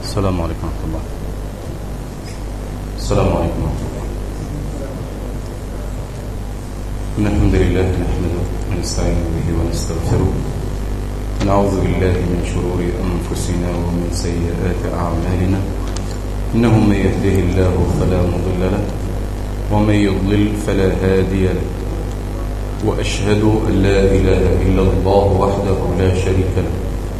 السلام عليكم ورحمة الله السلام عليكم ورحمة الله إن الحمد لله نحمده ونستعين به ونستغفره ونعوذ بالله من شرور أنفسنا ومن سيئات أعمالنا إنه من يهده الله فلا مضل له ومن يضلل فلا هادي له وأشهد أن لا إله إلا الله وحده لا شريك له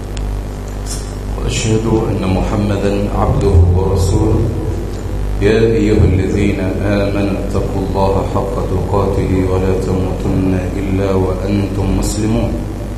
وأشهد أن محمدا عبده ورسوله يا أيها الذين آمنوا اتقوا الله حق تقاته ولا تموتن إلا وأنتم مسلمون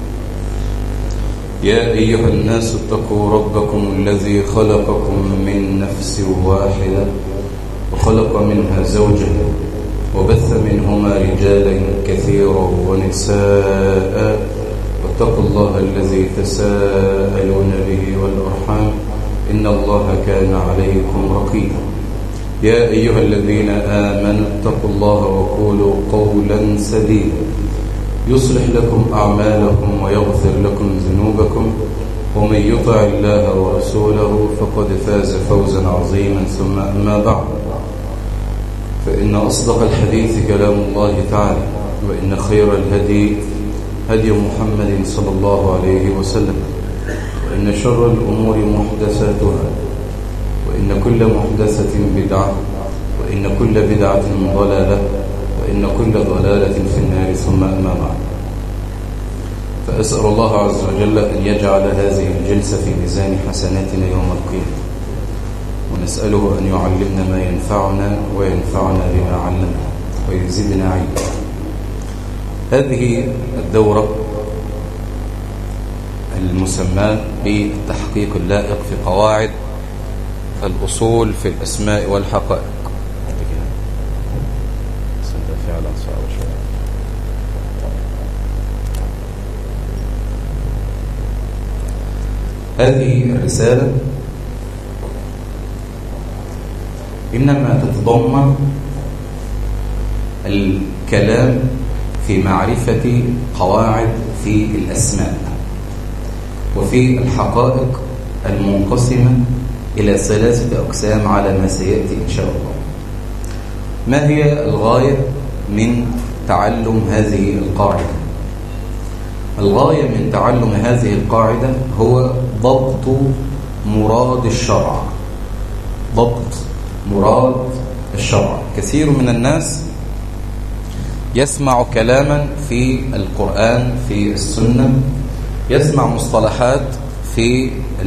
يا أيها الناس اتقوا ربكم الذي خلقكم من نفس واحدة وخلق منها زوجها وبث منهما رجالا كثيرا ونساء واتقوا الله الذي تساءلون به والأرحام إن الله كان عليكم رقيبا يا أيها الذين آمنوا اتقوا الله وقولوا قولا سديدا يصلح لكم أعمالكم ويغفر لكم ذنوبكم ومن يطع الله ورسوله فقد فاز فوزا عظيما ثم أما بعد فإن أصدق الحديث كلام الله تعالى وإن خير الهدي هدي محمد صلى الله عليه وسلم وإن شر الأمور محدثاتها وإن كل محدثة بدعة وإن كل بدعة ضلالة وإن كل ضلالة في النار ثم أما بعد فأسأل الله عز وجل أن يجعل هذه الجلسة في ميزان حسناتنا يوم القيامة ونسأله أن يعلمنا ما ينفعنا وينفعنا بما علمنا ويزيدنا علما هذه الدورة المسماة بالتحقيق اللائق في قواعد الأصول في الأسماء والحقائق فعلا صعب شوية هذه الرسالة إنما تتضمن الكلام في معرفة قواعد في الأسماء وفي الحقائق المنقسمة إلى ثلاثة أقسام على ما سيأتي إن شاء الله ما هي الغاية من تعلم هذه القاعدة الغاية من تعلم هذه القاعدة هو ضبط مراد الشرع ضبط مراد الشرع كثير من الناس يسمع كلاما في القرآن في السنة يسمع مصطلحات في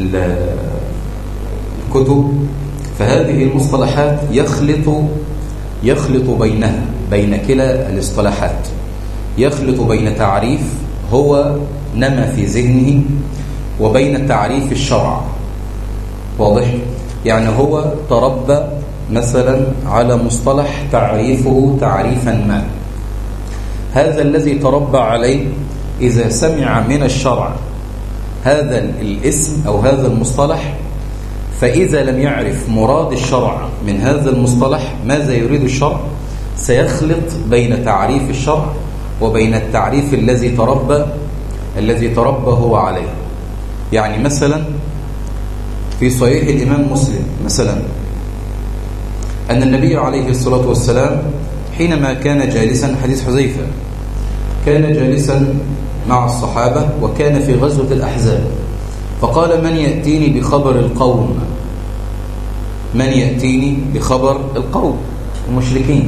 الكتب فهذه المصطلحات يخلط يخلط بينها بين كلا الاصطلاحات يخلط بين تعريف هو نما في ذهنه وبين تعريف الشرع واضح يعني هو تربى مثلا على مصطلح تعريفه تعريفا ما هذا الذي تربى عليه إذا سمع من الشرع هذا الاسم أو هذا المصطلح فإذا لم يعرف مراد الشرع من هذا المصطلح ماذا يريد الشرع سيخلط بين تعريف الشرع وبين التعريف الذي تربى الذي تربى هو عليه يعني مثلا في صحيح الإمام مسلم مثلا أن النبي عليه الصلاة والسلام حينما كان جالسا حديث حذيفة كان جالسا مع الصحابة وكان في غزوة الأحزاب فقال من يأتيني بخبر القوم من يأتيني بخبر القوم المشركين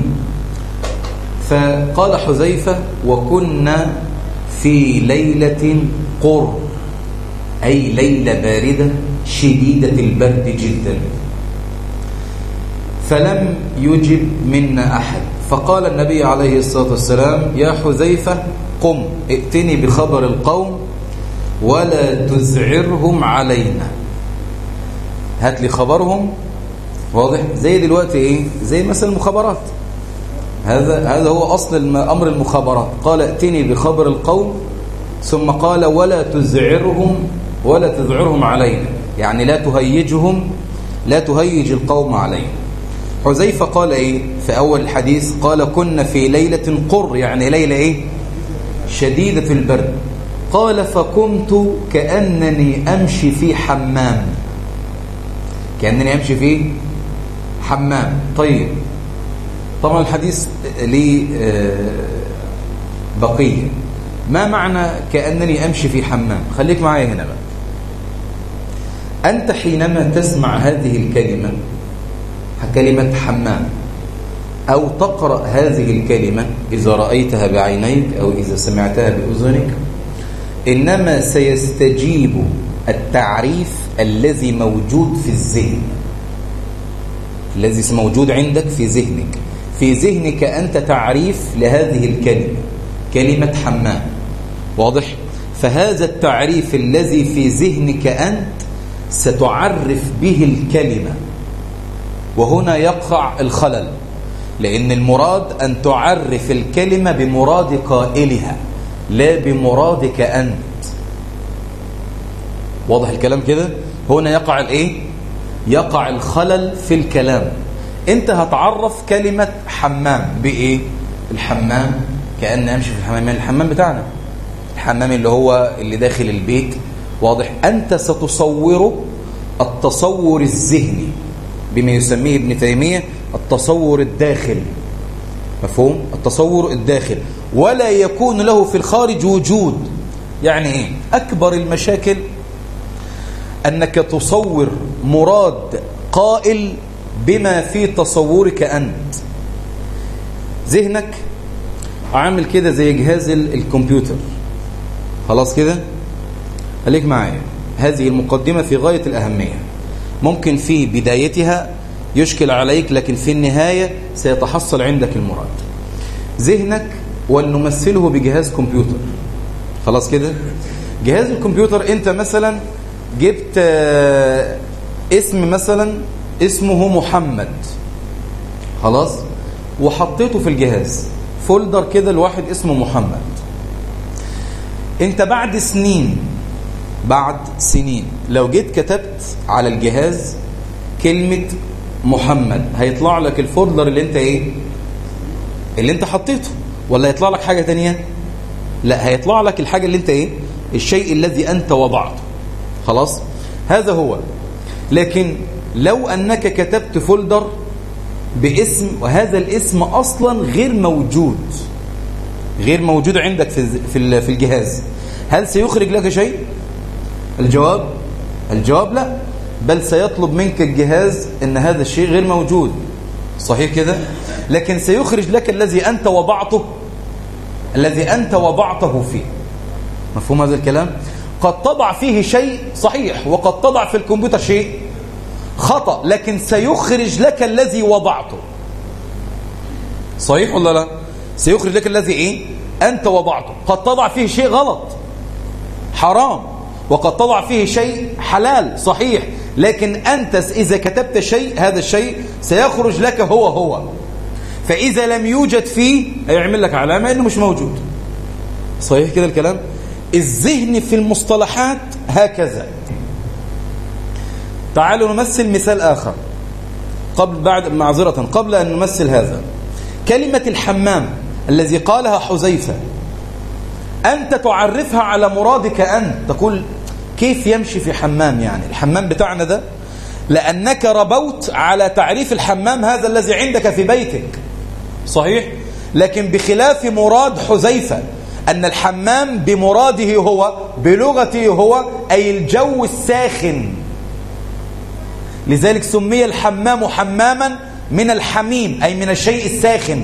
فقال حذيفة وكنا في ليلة قر أي ليلة باردة شديدة البرد جدا فلم يجب منا أحد فقال النبي عليه الصلاة والسلام يا حذيفة قم ائتني بخبر القوم ولا تزعرهم علينا هات لي خبرهم واضح زي دلوقتي ايه زي مثلا المخابرات هذا هذا هو اصل امر المخابرات قال ائتني بخبر القوم ثم قال ولا تزعرهم ولا تزعرهم علينا يعني لا تهيجهم لا تهيج القوم علينا حذيفه قال ايه في اول الحديث قال كنا في ليله قر يعني ليله ايه شديده البرد قال فقمت كأنني أمشي في حمام كأنني أمشي في حمام طيب طبعا الحديث ليه بقية ما معنى كأنني أمشي في حمام خليك معايا هنا بقى أنت حينما تسمع هذه الكلمة كلمة حمام أو تقرأ هذه الكلمة إذا رأيتها بعينيك أو إذا سمعتها بأذنك إنما سيستجيب التعريف الذي موجود في الذهن الذي موجود عندك في ذهنك في ذهنك أنت تعريف لهذه الكلمة كلمة حمام واضح؟ فهذا التعريف الذي في ذهنك أنت ستعرف به الكلمة وهنا يقع الخلل لأن المراد أن تعرف الكلمة بمراد قائلها لا بمرادك أنت واضح الكلام كده هنا يقع الايه يقع الخلل في الكلام انت هتعرف كلمة حمام بايه الحمام كأن امشي في الحمام الحمام بتاعنا الحمام اللي هو اللي داخل البيت واضح انت ستصوره التصور الذهني بما يسميه ابن تيمية التصور الداخلي مفهوم التصور الداخل ولا يكون له في الخارج وجود يعني ايه اكبر المشاكل انك تصور مراد قائل بما في تصورك انت ذهنك عامل كده زي جهاز الكمبيوتر خلاص كده خليك معايا هذه المقدمة في غاية الأهمية ممكن في بدايتها يشكل عليك لكن في النهاية سيتحصل عندك المراد ذهنك ولنمثله بجهاز كمبيوتر خلاص كده جهاز الكمبيوتر انت مثلا جبت اسم مثلا اسمه محمد خلاص وحطيته في الجهاز فولدر كده لواحد اسمه محمد انت بعد سنين بعد سنين لو جيت كتبت على الجهاز كلمة محمد هيطلع لك الفولدر اللي انت ايه اللي انت حطيته ولا هيطلع لك حاجة تانية لا هيطلع لك الحاجة اللي انت ايه الشيء الذي انت وضعته خلاص هذا هو لكن لو انك كتبت فولدر باسم وهذا الاسم اصلا غير موجود غير موجود عندك في في في الجهاز هل سيخرج لك شيء الجواب الجواب لا بل سيطلب منك الجهاز ان هذا الشيء غير موجود صحيح كده لكن سيخرج لك الذي انت وضعته الذي انت وضعته فيه مفهوم هذا الكلام قد تضع فيه شيء صحيح وقد تضع في الكمبيوتر شيء خطأ لكن سيخرج لك الذي وضعته صحيح ولا لا سيخرج لك الذي ايه انت وضعته قد تضع فيه شيء غلط حرام وقد تضع فيه شيء حلال صحيح لكن أنت إذا كتبت شيء هذا الشيء سيخرج لك هو هو فإذا لم يوجد فيه هيعمل لك علامة أنه مش موجود صحيح كده الكلام الذهن في المصطلحات هكذا تعالوا نمثل مثال آخر قبل بعد معذرة قبل أن نمثل هذا كلمة الحمام الذي قالها حذيفة أنت تعرفها على مرادك أنت تقول كيف يمشي في حمام يعني الحمام بتاعنا ده لأنك ربوت على تعريف الحمام هذا الذي عندك في بيتك صحيح لكن بخلاف مراد حذيفة أن الحمام بمراده هو بلغته هو أي الجو الساخن لذلك سمي الحمام حماما من الحميم أي من الشيء الساخن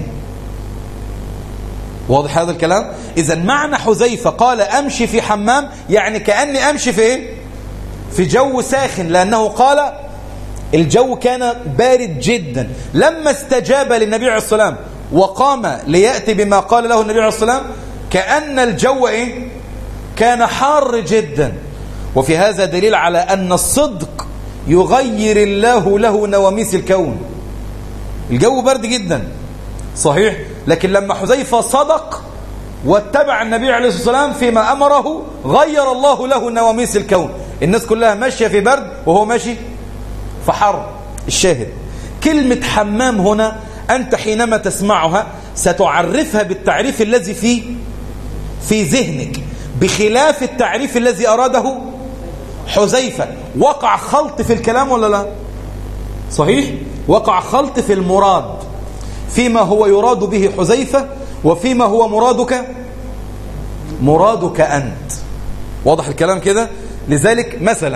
واضح هذا الكلام إذا معنى حذيفة قال أمشي في حمام يعني كأني أمشي في إيه؟ في جو ساخن لأنه قال الجو كان بارد جدا لما استجاب للنبي عليه الصلاة وقام ليأتي بما قال له النبي عليه الصلاة كأن الجو إيه؟ كان حار جدا وفي هذا دليل على أن الصدق يغير الله له نواميس الكون الجو برد جدا صحيح لكن لما حذيفة صدق واتبع النبي عليه الصلاة والسلام فيما أمره غير الله له نواميس الكون الناس كلها ماشية في برد وهو ماشي في حر الشاهد كلمة حمام هنا أنت حينما تسمعها ستعرفها بالتعريف الذي في في ذهنك بخلاف التعريف الذي أراده حذيفة وقع خلط في الكلام ولا لا صحيح وقع خلط في المراد فيما هو يراد به حذيفة وفيما هو مرادك مرادك أنت واضح الكلام كده لذلك مثلا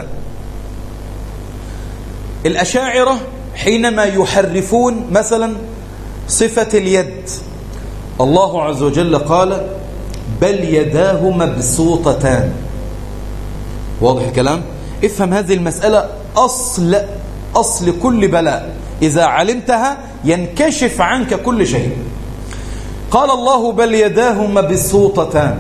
الأشاعرة حينما يحرفون مثلا صفة اليد الله عز وجل قال بل يداه مبسوطتان واضح الكلام افهم هذه المسألة أصل أصل كل بلاء إذا علمتها ينكشف عنك كل شيء قال الله بل يداه مبسوطتان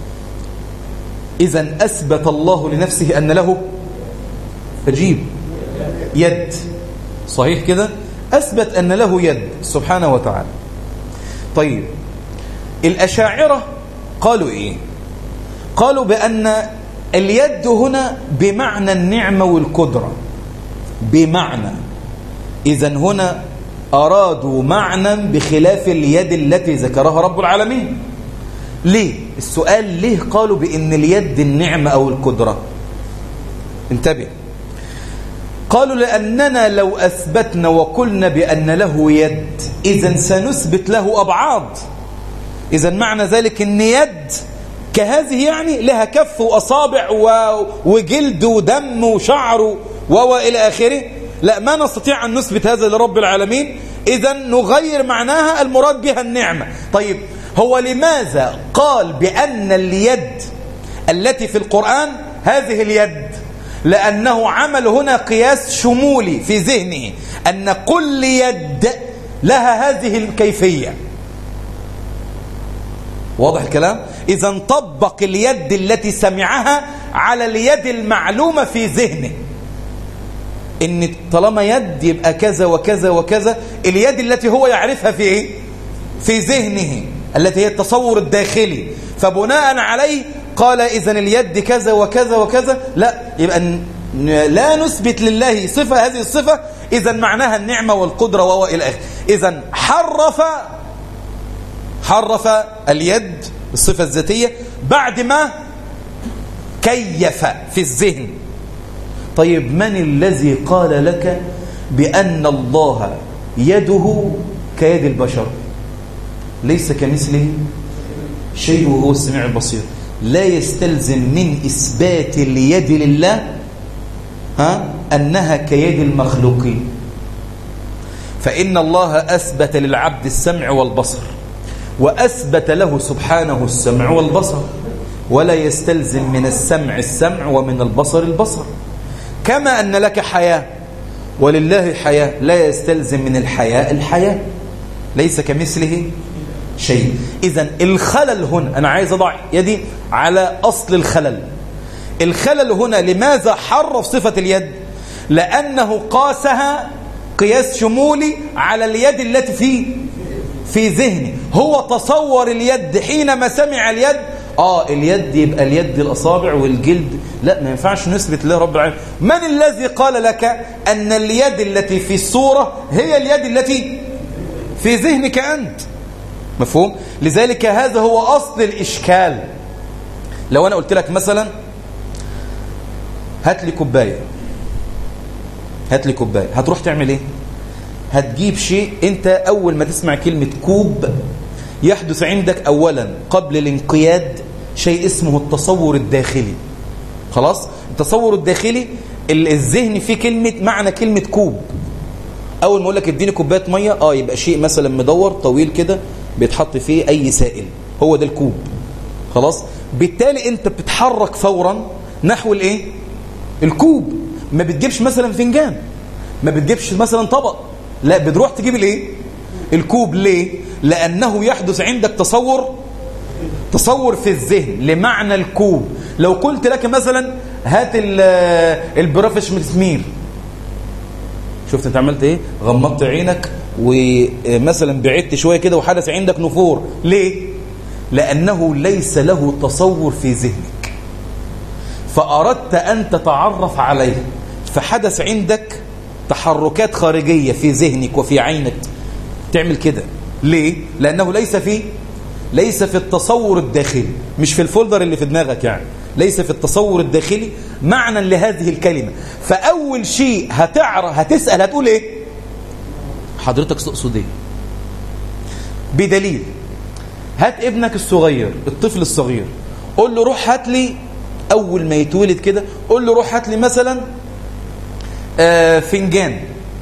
إذا أثبت الله لنفسه أن له أجيب يد صحيح كده أثبت أن له يد سبحانه وتعالى طيب الأشاعرة قالوا إيه قالوا بأن اليد هنا بمعنى النعمة والقدرة بمعنى إذا هنا أرادوا معنى بخلاف اليد التي ذكرها رب العالمين ليه؟ السؤال ليه قالوا بأن اليد النعمة أو القدرة انتبه قالوا لأننا لو أثبتنا وقلنا بأن له يد إذا سنثبت له أبعاد إذا معنى ذلك أن يد كهذه يعني لها كف وأصابع وجلد ودم وشعر وإلى آخره لا ما نستطيع أن نثبت هذا لرب العالمين إذا نغير معناها المراد بها النعمة طيب هو لماذا قال بأن اليد التي في القرآن هذه اليد لأنه عمل هنا قياس شمولي في ذهنه أن كل يد لها هذه الكيفية واضح الكلام إذا طبق اليد التي سمعها على اليد المعلومة في ذهنه ان طالما يد يبقى كذا وكذا وكذا اليد التي هو يعرفها في ايه في ذهنه التي هي التصور الداخلي فبناء عليه قال اذا اليد كذا وكذا وكذا لا يبقى لا نثبت لله صفة هذه الصفة اذا معناها النعمة والقدرة وهو الى اخره اذا حرف حرف اليد الصفة الذاتية بعد ما كيف في الذهن طيب من الذي قال لك بأن الله يده كيد البشر ليس كمثله شيء وهو السميع البصير لا يستلزم من إثبات اليد لله ها أنها كيد المخلوقين فإن الله أثبت للعبد السمع والبصر وأثبت له سبحانه السمع والبصر ولا يستلزم من السمع السمع ومن البصر البصر كما أن لك حياة ولله حياة لا يستلزم من الحياة الحياة ليس كمثله شيء إذا الخلل هنا أنا عايز أضع يدي على أصل الخلل الخلل هنا لماذا حرف صفة اليد لأنه قاسها قياس شمولي على اليد التي في في ذهنه هو تصور اليد حينما سمع اليد آه اليد يبقى اليد الأصابع والجلد لا ما ينفعش نثبت له رب العالمين من الذي قال لك أن اليد التي في الصورة هي اليد التي في ذهنك أنت مفهوم لذلك هذا هو أصل الإشكال لو أنا قلت لك مثلا هات لي كوباية هات لي كوباية هتروح تعمل ايه هتجيب شيء انت اول ما تسمع كلمة كوب يحدث عندك اولا قبل الانقياد شيء اسمه التصور الداخلي خلاص التصور الداخلي الذهن فيه كلمة معنى كلمة كوب اول ما اقول لك اديني كوبايه ميه اه يبقى شيء مثلا مدور طويل كده بيتحط فيه اي سائل هو ده الكوب خلاص بالتالي انت بتتحرك فورا نحو الايه الكوب ما بتجيبش مثلا فنجان ما بتجيبش مثلا طبق لا بتروح تجيب الايه الكوب ليه لانه يحدث عندك تصور تصور في الذهن لمعنى الكوب لو قلت لك مثلا هات البرافش مسمير شفت انت عملت ايه غمضت عينك ومثلا بعدت شويه كده وحدث عندك نفور ليه لانه ليس له تصور في ذهنك فاردت ان تتعرف عليه فحدث عندك تحركات خارجيه في ذهنك وفي عينك تعمل كده ليه لانه ليس في ليس في التصور الداخلي مش في الفولدر اللي في دماغك يعني ليس في التصور الداخلي معنى لهذه الكلمة فأول شيء هتعرف هتسأل هتقول إيه حضرتك تقصد ايه بدليل هات ابنك الصغير الطفل الصغير قول له روح هات لي اول ما يتولد كده قول له روح هات لي مثلا آه فنجان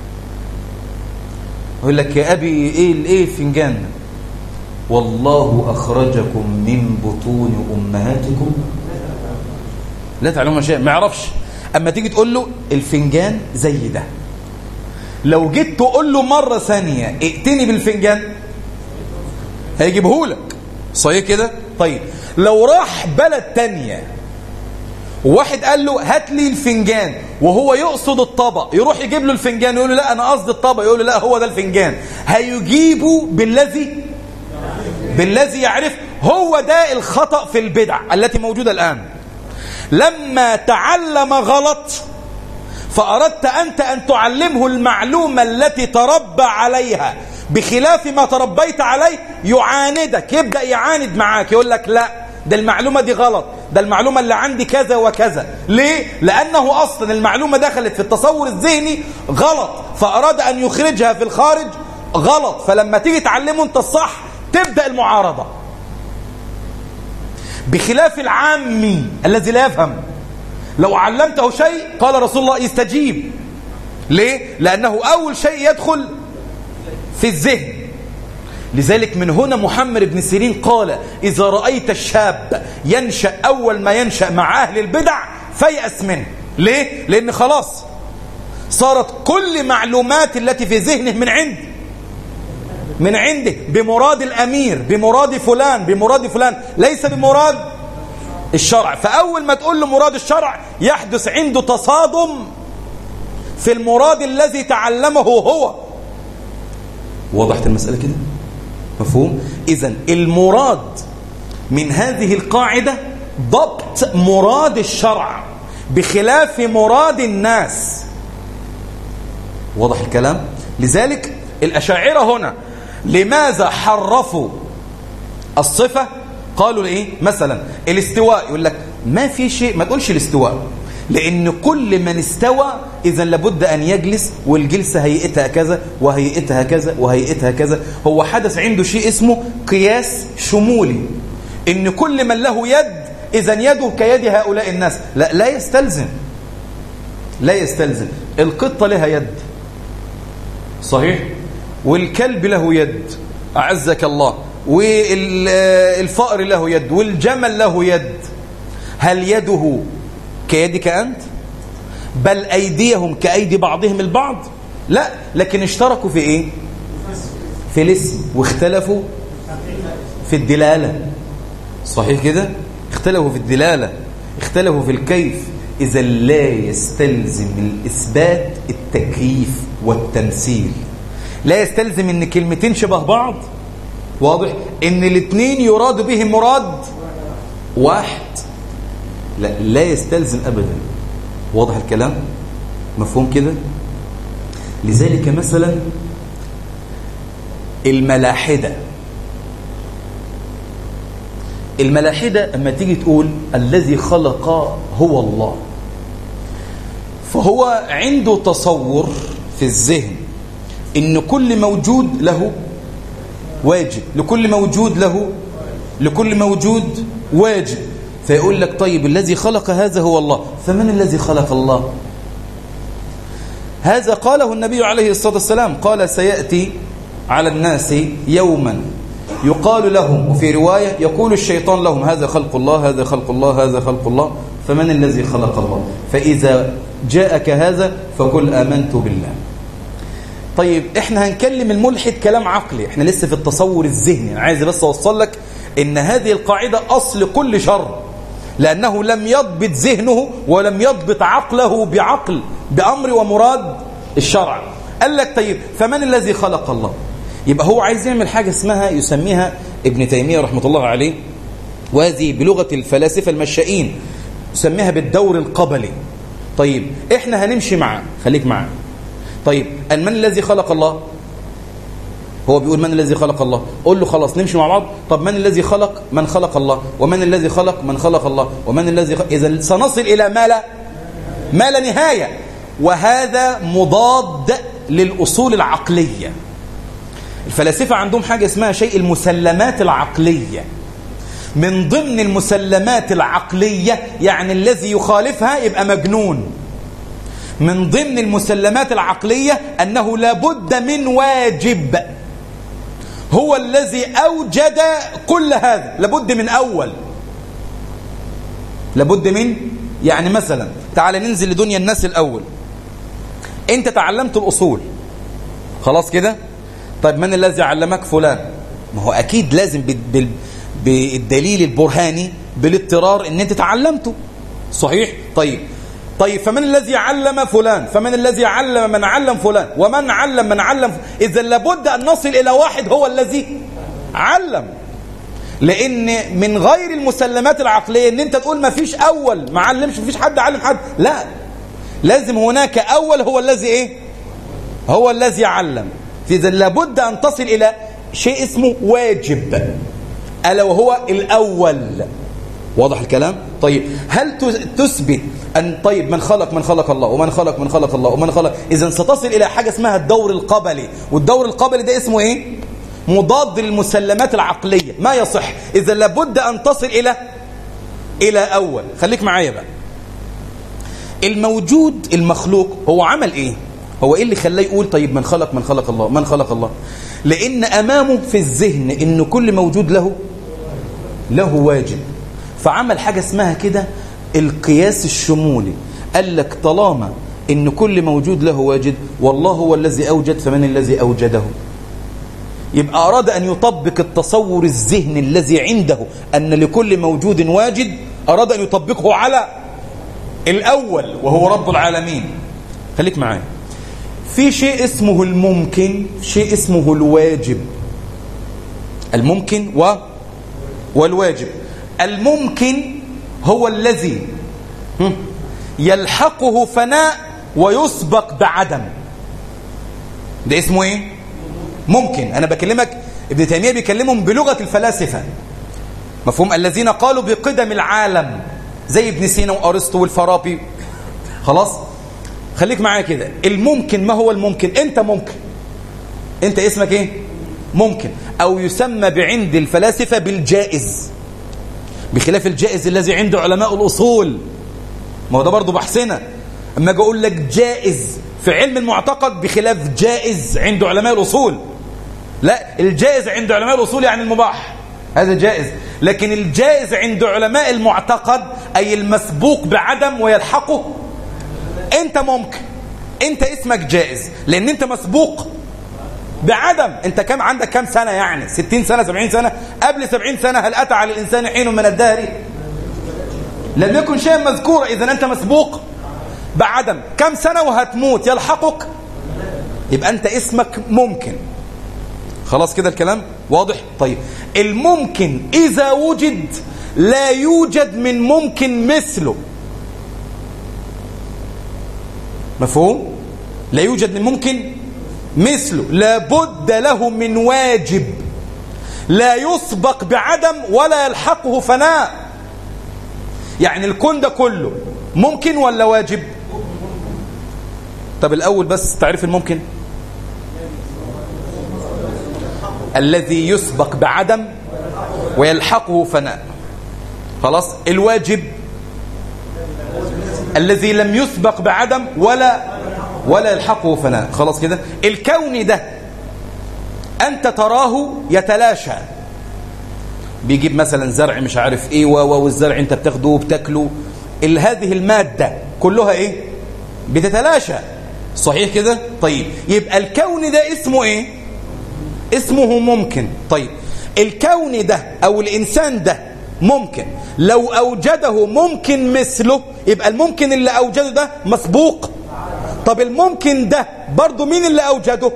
يقول لك يا ابي ايه ايه الفنجان والله اخرجكم من بطون امهاتكم لا تعلمون شيء ما يعرفش اما تيجي تقول له الفنجان زي ده لو جيت تقول له مره ثانيه ائتني بالفنجان هيجيبه لك صحيح كده طيب لو راح بلد تانية وواحد قال له هات لي الفنجان وهو يقصد الطبق يروح يجيب له الفنجان يقول له لا انا قصدي الطبق يقول له لا هو ده الفنجان هيجيبه بالذي بالذي يعرف هو ده الخطأ في البدع التي موجودة الآن لما تعلم غلط فأردت أنت أن تعلمه المعلومة التي تربى عليها بخلاف ما تربيت عليه يعاندك يبدأ يعاند معاك يقول لك لا ده المعلومة دي غلط ده المعلومة اللي عندي كذا وكذا ليه؟ لأنه أصلا المعلومة دخلت في التصور الذهني غلط فأراد أن يخرجها في الخارج غلط فلما تيجي تعلمه أنت الصح تبدأ المعارضة بخلاف العامي الذي لا يفهم لو علمته شيء قال رسول الله يستجيب ليه؟ لأنه أول شيء يدخل في الذهن لذلك من هنا محمد بن سيرين قال إذا رأيت الشاب ينشأ أول ما ينشأ مع أهل البدع فيأس منه ليه؟ لأن خلاص صارت كل معلومات التي في ذهنه من عند من عنده بمراد الأمير بمراد فلان بمراد فلان ليس بمراد الشرع فأول ما تقول له مراد الشرع يحدث عنده تصادم في المراد الذي تعلمه هو وضحت المسألة كده مفهوم إذا المراد من هذه القاعدة ضبط مراد الشرع بخلاف مراد الناس واضح الكلام لذلك الأشاعرة هنا لماذا حرفوا الصفة قالوا ايه مثلا الاستواء يقول لك ما في شيء ما تقولش الاستواء لأن كل من استوى إذا لابد أن يجلس والجلسة هيئتها كذا وهيئتها كذا وهيئتها كذا هو حدث عنده شيء اسمه قياس شمولي إن كل من له يد إذا يده كيد هؤلاء الناس لا لا يستلزم لا يستلزم القطة لها يد صحيح والكلب له يد أعزك الله والفأر له يد والجمل له يد هل يده كيدك أنت بل أيديهم كأيدي بعضهم البعض لا لكن اشتركوا في إيه في الاسم واختلفوا في الدلالة صحيح كده اختلفوا في الدلالة اختلفوا في الكيف إذا لا يستلزم الإثبات التكييف والتمثيل لا يستلزم ان كلمتين شبه بعض واضح ان الاثنين يراد بهم مراد واحد لا لا يستلزم ابدا واضح الكلام مفهوم كده لذلك مثلا الملاحدة الملاحدة اما تيجي تقول الذي خلق هو الله فهو عنده تصور في الذهن ان كل موجود له واجب لكل موجود له لكل موجود واجب فيقول لك طيب الذي خلق هذا هو الله فمن الذي خلق الله هذا قاله النبي عليه الصلاة والسلام قال سيأتي على الناس يوما يقال لهم وفي رواية يقول الشيطان لهم هذا خلق الله هذا خلق الله هذا خلق الله فمن الذي خلق الله فإذا جاءك هذا فقل آمنت بالله طيب احنا هنكلم الملحد كلام عقلي احنا لسه في التصور الذهني انا عايز بس اوصل لك ان هذه القاعدة اصل كل شر لانه لم يضبط ذهنه ولم يضبط عقله بعقل بامر ومراد الشرع قال لك طيب فمن الذي خلق الله يبقى هو عايز يعمل حاجة اسمها يسميها ابن تيمية رحمة الله عليه وهذه بلغة الفلاسفة المشائين يسميها بالدور القبلي طيب احنا هنمشي معاه خليك معاه طيب من الذي خلق الله هو بيقول من الذي خلق الله قول له خلاص نمشي مع بعض طب من الذي خلق من خلق الله ومن الذي خلق من خلق الله ومن الذي خلق إذا سنصل إلى ما لا ما لا نهاية وهذا مضاد للأصول العقلية الفلاسفة عندهم حاجة اسمها شيء المسلمات العقلية من ضمن المسلمات العقلية يعني الذي يخالفها يبقى مجنون من ضمن المسلمات العقلية أنه لابد من واجب هو الذي أوجد كل هذا لابد من أول لابد من يعني مثلا تعال ننزل لدنيا الناس الأول أنت تعلمت الأصول خلاص كده طيب من الذي علمك فلان ما هو أكيد لازم بالدليل البرهاني بالاضطرار ان انت تعلمته صحيح طيب طيب فمن الذي علم فلان فمن الذي علم من علم فلان ومن علم من علم اذا لابد ان نصل الى واحد هو الذي علم لان من غير المسلمات العقليه ان انت تقول ما فيش اول ما علمش ما فيش حد علم حد لا لازم هناك اول هو الذي ايه هو الذي علم اذا لابد ان تصل الى شيء اسمه واجب ألا وهو الأول واضح الكلام طيب هل تثبت أن طيب من خلق من خلق الله ومن خلق من خلق الله ومن خلق إذا ستصل إلى حاجة اسمها الدور القبلي والدور القبلي ده اسمه إيه مضاد للمسلمات العقلية ما يصح إذا لابد أن تصل إلى إلى أول خليك معايا بقى الموجود المخلوق هو عمل إيه هو إيه اللي خلاه يقول طيب من خلق من خلق الله من خلق الله لأن أمامه في الذهن إن كل موجود له له واجب فعمل حاجة اسمها كده القياس الشمولي قال لك طالما إن كل موجود له واجد والله هو الذي أوجد فمن الذي أوجده يبقى أراد أن يطبق التصور الذهني الذي عنده أن لكل موجود واجد أراد أن يطبقه على الأول وهو رب العالمين خليك معايا في شيء اسمه الممكن شيء اسمه الواجب الممكن و والواجب الممكن هو الذي يلحقه فناء ويسبق بعدم ده اسمه ايه ممكن انا بكلمك ابن تيميه بيكلمهم بلغه الفلاسفه مفهوم الذين قالوا بقدم العالم زي ابن سينا وارسطو والفارابي خلاص خليك معايا كده الممكن ما هو الممكن انت ممكن انت اسمك ايه ممكن او يسمى بعند الفلاسفة بالجائز بخلاف الجائز الذي عند علماء الاصول ما هو ده برضه بحثنا اما اجي اقول لك جائز في علم المعتقد بخلاف جائز عند علماء الاصول لا الجائز عند علماء الاصول يعني المباح هذا جائز لكن الجائز عند علماء المعتقد أي المسبوق بعدم ويلحقه انت ممكن انت اسمك جائز لان انت مسبوق بعدم انت كم عندك كم سنة يعني 60 سنة 70 سنة قبل 70 سنة هل أتى على الإنسان حين من الدهر لم يكن شيئا مذكورا إذا أنت مسبوق بعدم كم سنة وهتموت يلحقك يبقى أنت اسمك ممكن خلاص كده الكلام واضح طيب الممكن إذا وجد لا يوجد من ممكن مثله مفهوم لا يوجد من ممكن مثله لابد له من واجب لا يسبق بعدم ولا يلحقه فناء يعني الكون ده كله ممكن ولا واجب طب الأول بس تعريف الممكن الذي يسبق بعدم ويلحقه فناء خلاص الواجب الذي لم يسبق بعدم ولا ولا يلحقه فناء خلاص كده الكون ده أنت تراه يتلاشى بيجيب مثلا زرع مش عارف ايه والزرع انت بتاخده وبتاكله هذه المادة كلها ايه بتتلاشى صحيح كده طيب يبقى الكون ده اسمه ايه اسمه ممكن طيب الكون ده او الانسان ده ممكن لو اوجده ممكن مثله يبقى الممكن اللي اوجده ده مسبوق طب الممكن ده برضه مين اللي اوجده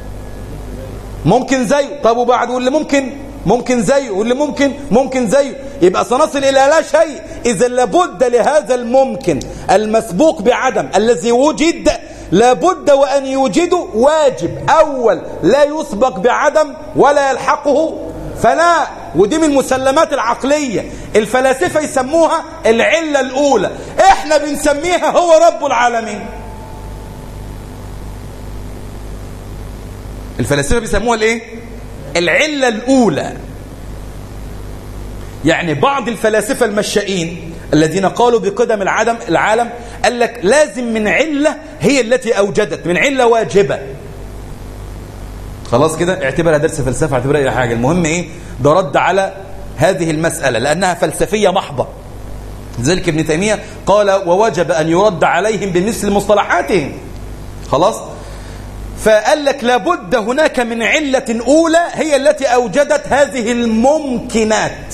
ممكن زيه طب وبعد واللي ممكن ممكن زيه واللي ممكن ممكن زيه يبقى سنصل إلى لا شيء إذا لابد لهذا الممكن المسبوق بعدم الذي وجد لابد وأن يوجده واجب أول لا يسبق بعدم ولا يلحقه فلا ودي من المسلمات العقلية الفلاسفة يسموها العلة الأولى احنا بنسميها هو رب العالمين الفلاسفة بيسموها الايه العلة الأولى يعني بعض الفلاسفة المشائين الذين قالوا بقدم العدم العالم قال لك لازم من علة هي التي أوجدت من علة واجبة خلاص كده اعتبرها درس فلسفة اعتبرها اي حاجة المهم ايه ده رد على هذه المسألة لأنها فلسفية محضة ذلك ابن تيمية قال ووجب أن يرد عليهم بمثل مصطلحاتهم خلاص فقال لك لابد هناك من علة أولى هي التي أوجدت هذه الممكنات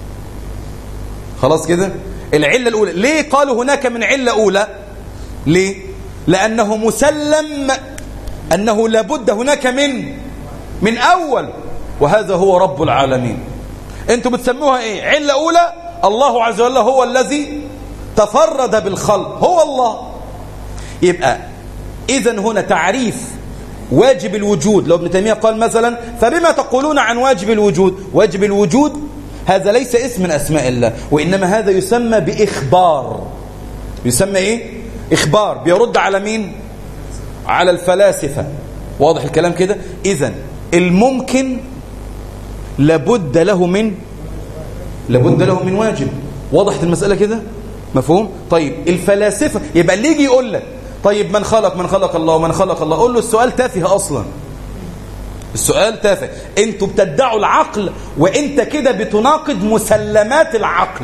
خلاص كده العلة الأولى ليه قالوا هناك من علة أولى ليه لأنه مسلم أنه لابد هناك من من أول وهذا هو رب العالمين انتوا بتسموها ايه علة أولى الله عز وجل هو الذي تفرد بالخلق هو الله يبقى إذا هنا تعريف واجب الوجود لو ابن تيمية قال مثلا فبما تقولون عن واجب الوجود واجب الوجود هذا ليس اسم من أسماء الله وإنما هذا يسمى بإخبار يسمى إيه؟ إخبار بيرد على مين؟ على الفلاسفة واضح الكلام كده إذا الممكن لابد له من لابد له من واجب وضحت المسألة كده مفهوم طيب الفلاسفة يبقى اللي يجي يقول لك طيب من خلق من خلق الله ومن خلق الله قول له السؤال تافه أصلا السؤال تافه انتوا بتدعوا العقل وانت كده بتناقض مسلمات العقل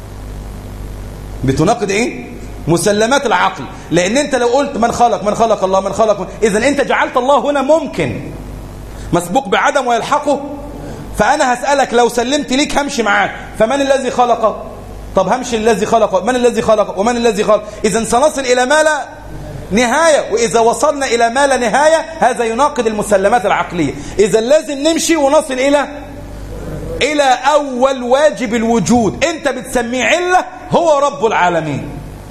بتناقض ايه مسلمات العقل لان انت لو قلت من خلق من خلق الله من خلق اذا انت جعلت الله هنا ممكن مسبوق بعدم ويلحقه فانا هسالك لو سلمت ليك همشي معاك فمن الذي خلقه طب همشي الذي خلقه من الذي خلقه ومن الذي خلق اذا سنصل الى ما لا نهاية وإذا وصلنا إلى ما لا نهاية هذا يناقض المسلمات العقلية إذا لازم نمشي ونصل إلى إلى أول واجب الوجود أنت بتسميه علة هو رب العالمين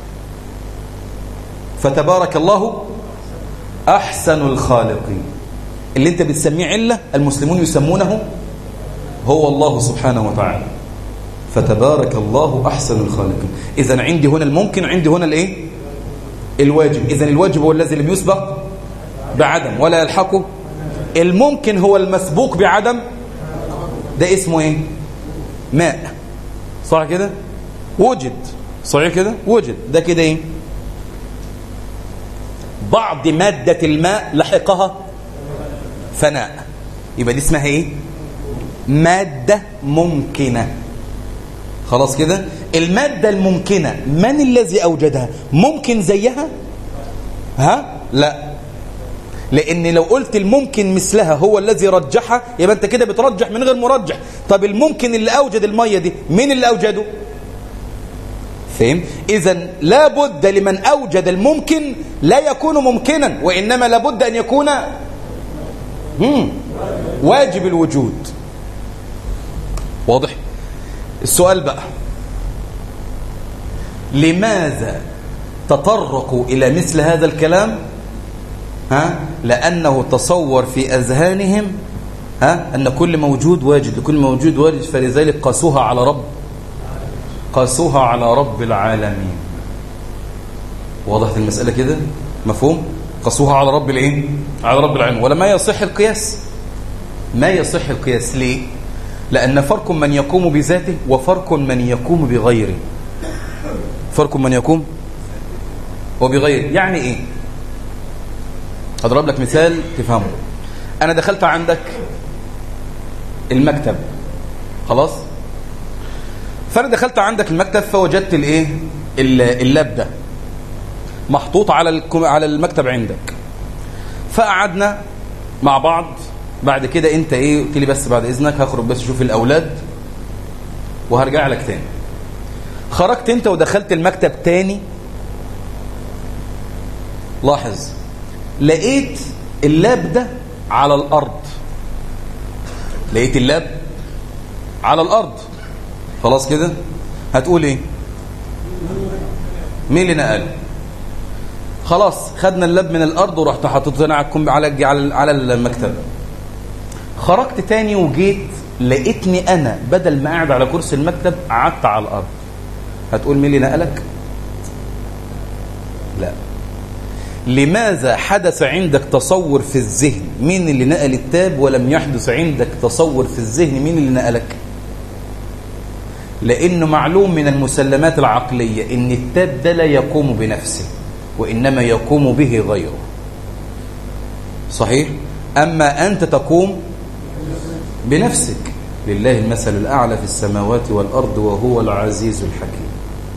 فتبارك الله أحسن الخالقين اللي أنت بتسميه علة المسلمون يسمونه هو الله سبحانه وتعالى فتبارك الله أحسن الخالقين إذا عندي هنا الممكن عندي هنا الإيه الواجب إذا الواجب هو الذي لم يسبق بعدم ولا يلحقه الممكن هو المسبوق بعدم ده اسمه ايه ماء صح كده وجد صحيح كده وجد ده كده ايه بعض مادة الماء لحقها فناء يبقى دي اسمها ايه مادة ممكنة خلاص كده المادة الممكنة من الذي أوجدها ممكن زيها ها لا لأن لو قلت الممكن مثلها هو الذي رجحها يبقى أنت كده بترجح من غير مرجح طب الممكن اللي أوجد المية دي مين اللي أوجده فهم إذا لابد لمن أوجد الممكن لا يكون ممكنا وإنما لابد أن يكون مم. واجب الوجود واضح السؤال بقى لماذا تطرقوا إلى مثل هذا الكلام ها؟ لأنه تصور في أذهانهم ها؟ أن كل موجود واجد لكل موجود واجد فلذلك قاسوها على رب قاسوها على رب العالمين وضحت المسألة كده مفهوم قاسوها على رب الايه على رب العالمين ولا ما يصح القياس ما يصح القياس ليه لأن فرق من يقوم بذاته وفرق من يقوم بغيره فرق من يقوم وبغيره يعني ايه هضرب لك مثال تفهمه انا دخلت عندك المكتب خلاص فانا دخلت عندك المكتب فوجدت الايه اللاب ده محطوط على على المكتب عندك فقعدنا مع بعض بعد كده انت ايه قلت لي بس بعد اذنك هخرج بس اشوف الاولاد وهرجع لك تاني خرجت انت ودخلت المكتب تاني لاحظ لقيت اللاب ده على الارض لقيت اللاب على الارض خلاص كده هتقول ايه مين اللي نقله خلاص خدنا اللاب من الارض ورحت حطيته على على على المكتب خرجت تاني وجيت لقيتني انا بدل ما قاعد على كرسي المكتب قعدت على الارض هتقول مين اللي نقلك لا لماذا حدث عندك تصور في الذهن مين اللي نقل التاب ولم يحدث عندك تصور في الذهن مين اللي نقلك لأنه معلوم من المسلمات العقلية إن التاب ده لا يقوم بنفسه وإنما يقوم به غيره صحيح؟ أما أنت تقوم بنفسك لله المثل الأعلى في السماوات والأرض وهو العزيز الحكيم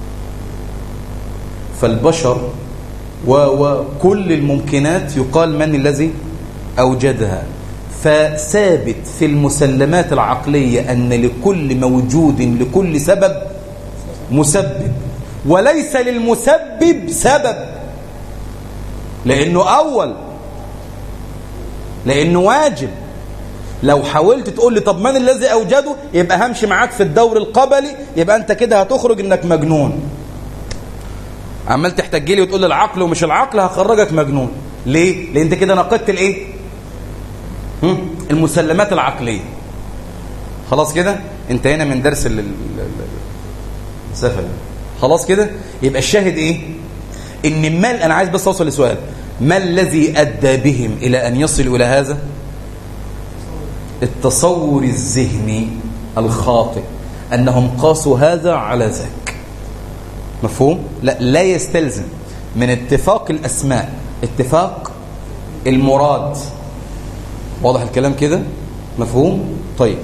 فالبشر وكل الممكنات يقال من الذي أوجدها فثابت في المسلمات العقلية أن لكل موجود لكل سبب مسبب وليس للمسبب سبب لأنه أول لأنه واجب لو حاولت تقول لي طب من الذي أوجده يبقى همشي معاك في الدور القبلي يبقى أنت كده هتخرج إنك مجنون عمال تحتاج لي وتقول لي العقل ومش العقل هخرجك مجنون ليه؟ لأن أنت كده نقدت الإيه؟ المسلمات العقلية خلاص كده انتهينا من درس السفل خلاص كده يبقى الشاهد ايه ان المال انا عايز بس اوصل لسؤال ما الذي ادى بهم الى ان يصلوا الى هذا التصور الذهني الخاطئ انهم قاسوا هذا على ذاك مفهوم لا لا يستلزم من اتفاق الاسماء اتفاق المراد واضح الكلام كده مفهوم طيب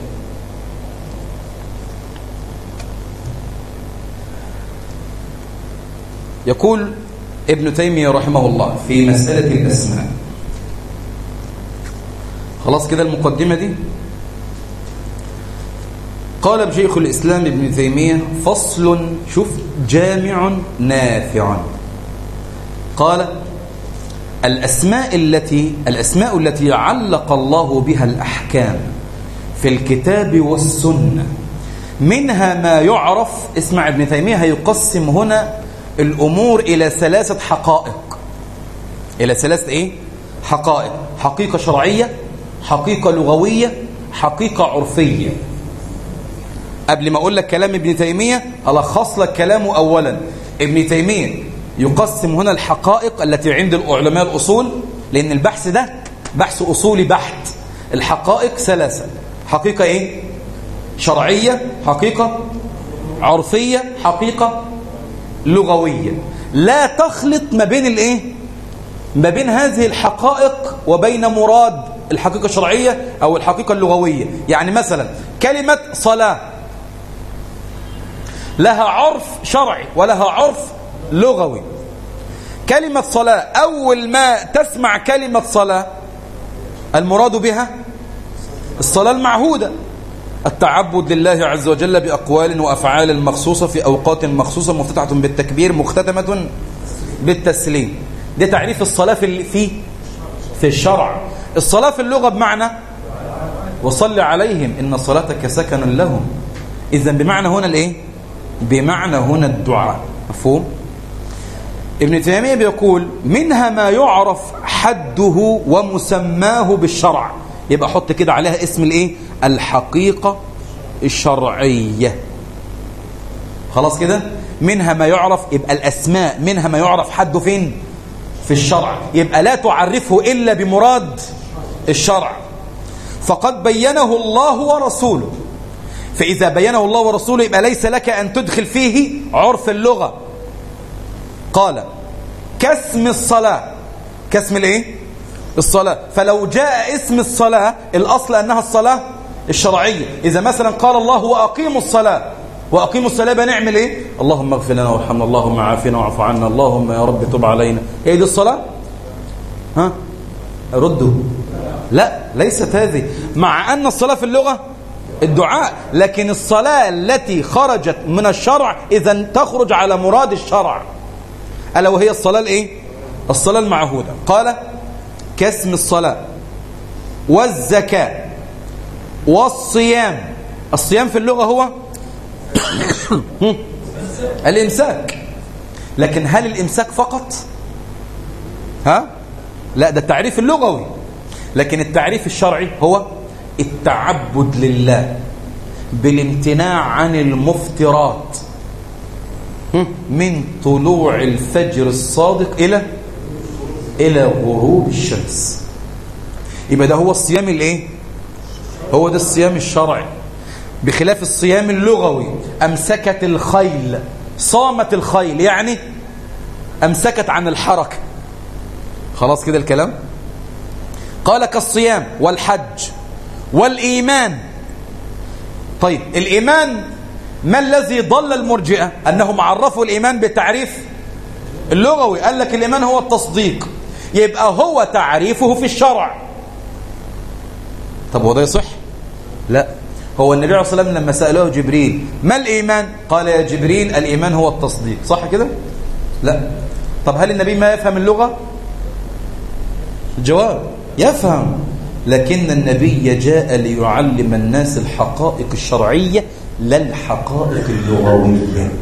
يقول ابن تيمية رحمه الله في مسألة الأسماء خلاص كده المقدمة دي قال بشيخ الإسلام ابن تيمية فصل شوف جامع نافع قال الأسماء التي الأسماء التي علق الله بها الأحكام في الكتاب والسنة منها ما يعرف اسمع ابن تيمية هيقسم هنا الأمور إلى ثلاثة حقائق إلى ثلاثة إيه؟ حقائق حقيقة شرعية حقيقة لغوية حقيقة عرفية قبل ما أقول لك كلام ابن تيمية ألخص لك كلامه أولا ابن تيمية يقسم هنا الحقائق التي عند علماء الأصول لأن البحث ده بحث أصولي بحت الحقائق ثلاثة حقيقة إيه؟ شرعية حقيقة عرفية حقيقة لغوية لا تخلط ما بين الإيه؟ ما بين هذه الحقائق وبين مراد الحقيقة الشرعية أو الحقيقة اللغوية يعني مثلا كلمة صلاة لها عرف شرعي ولها عرف لغوي كلمة صلاة أول ما تسمع كلمة صلاة المراد بها الصلاة المعهودة التعبد لله عز وجل بأقوال وأفعال مخصوصة في أوقات مخصوصة مفتتحة بالتكبير مختتمة بالتسليم ده تعريف الصلاة في في في الشرع الصلاة في اللغة بمعنى وصل عليهم إن صلاتك سكن لهم إذا بمعنى هنا الإيه بمعنى هنا الدعاء مفهوم ابن تيمية بيقول منها ما يعرف حده ومسماه بالشرع يبقى حط كده عليها اسم الايه الحقيقة الشرعية خلاص كده منها ما يعرف يبقى الأسماء منها ما يعرف حده فين في الشرع يبقى لا تعرفه إلا بمراد الشرع فقد بينه الله ورسوله فإذا بينه الله ورسوله يبقى ليس لك أن تدخل فيه عرف اللغة قال كاسم الصلاة كاسم الايه الصلاة فلو جاء اسم الصلاة الأصل أنها الصلاة الشرعية إذا مثلا قال الله وأقيموا الصلاة وأقيموا الصلاة بنعمل إيه اللهم اغفر لنا وارحمنا اللهم عافنا واعف عنا اللهم يا رب تب علينا هي دي الصلاة ها ردوا لا ليست هذه مع أن الصلاة في اللغة الدعاء لكن الصلاة التي خرجت من الشرع إذا تخرج على مراد الشرع ألا وهي الصلاة الإيه؟ الصلاة المعهودة قال كاسم الصلاة والزكاة والصيام الصيام في اللغة هو الإمساك لكن هل الإمساك فقط ها لا ده التعريف اللغوي لكن التعريف الشرعي هو التعبد لله بالامتناع عن المفترات من طلوع الفجر الصادق إلى إلى غروب الشمس يبقى ده هو الصيام الايه هو ده الصيام الشرعي بخلاف الصيام اللغوي أمسكت الخيل صامت الخيل يعني أمسكت عن الحركة خلاص كده الكلام قال كالصيام والحج والإيمان طيب الإيمان ما الذي ضل المرجئة أنهم عرفوا الإيمان بالتعريف اللغوي قال لك الإيمان هو التصديق يبقى هو تعريفه في الشرع طب هو ده يصح لا هو النبي عليه الصلاة والسلام لما سأله جبريل ما الإيمان قال يا جبريل الإيمان هو التصديق صح كده لا طب هل النبي ما يفهم اللغة الجواب يفهم لكن النبي جاء ليعلم الناس الحقائق الشرعية لا الحقائق اللغوية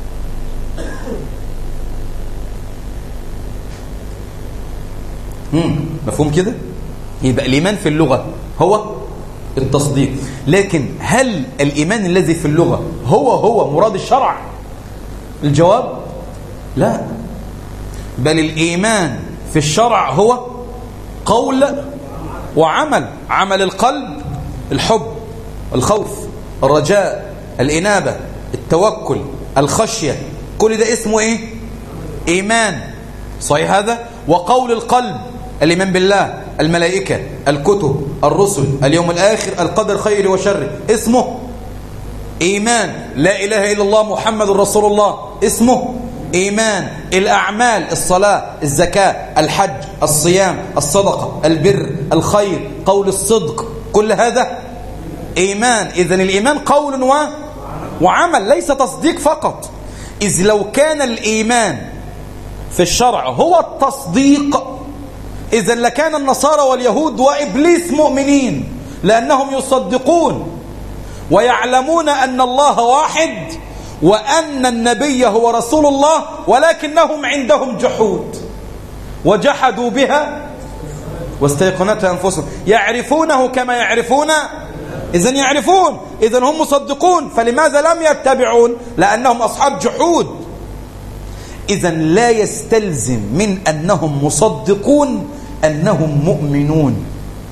مفهوم كده يبقى الإيمان في اللغة هو التصديق لكن هل الإيمان الذي في اللغة هو هو مراد الشرع الجواب لا بل الإيمان في الشرع هو قول وعمل عمل القلب الحب الخوف الرجاء الإنابة التوكل الخشية كل ده اسمه إيه إيمان صحيح هذا وقول القلب الإيمان بالله الملائكة الكتب الرسل اليوم الآخر القدر خير وشر اسمه إيمان لا إله إلا الله محمد رسول الله اسمه إيمان الأعمال الصلاة الزكاة الحج الصيام الصدقة البر الخير قول الصدق كل هذا إيمان إذن الإيمان قول و... وعمل ليس تصديق فقط إذ لو كان الإيمان في الشرع هو التصديق إذا لكان النصارى واليهود وإبليس مؤمنين لأنهم يصدقون ويعلمون أن الله واحد وأن النبي هو رسول الله ولكنهم عندهم جحود وجحدوا بها واستيقنتها أنفسهم يعرفونه كما يعرفون إذا يعرفون إذا هم مصدقون فلماذا لم يتبعون لأنهم أصحاب جحود إذا لا يستلزم من أنهم مصدقون أنهم مؤمنون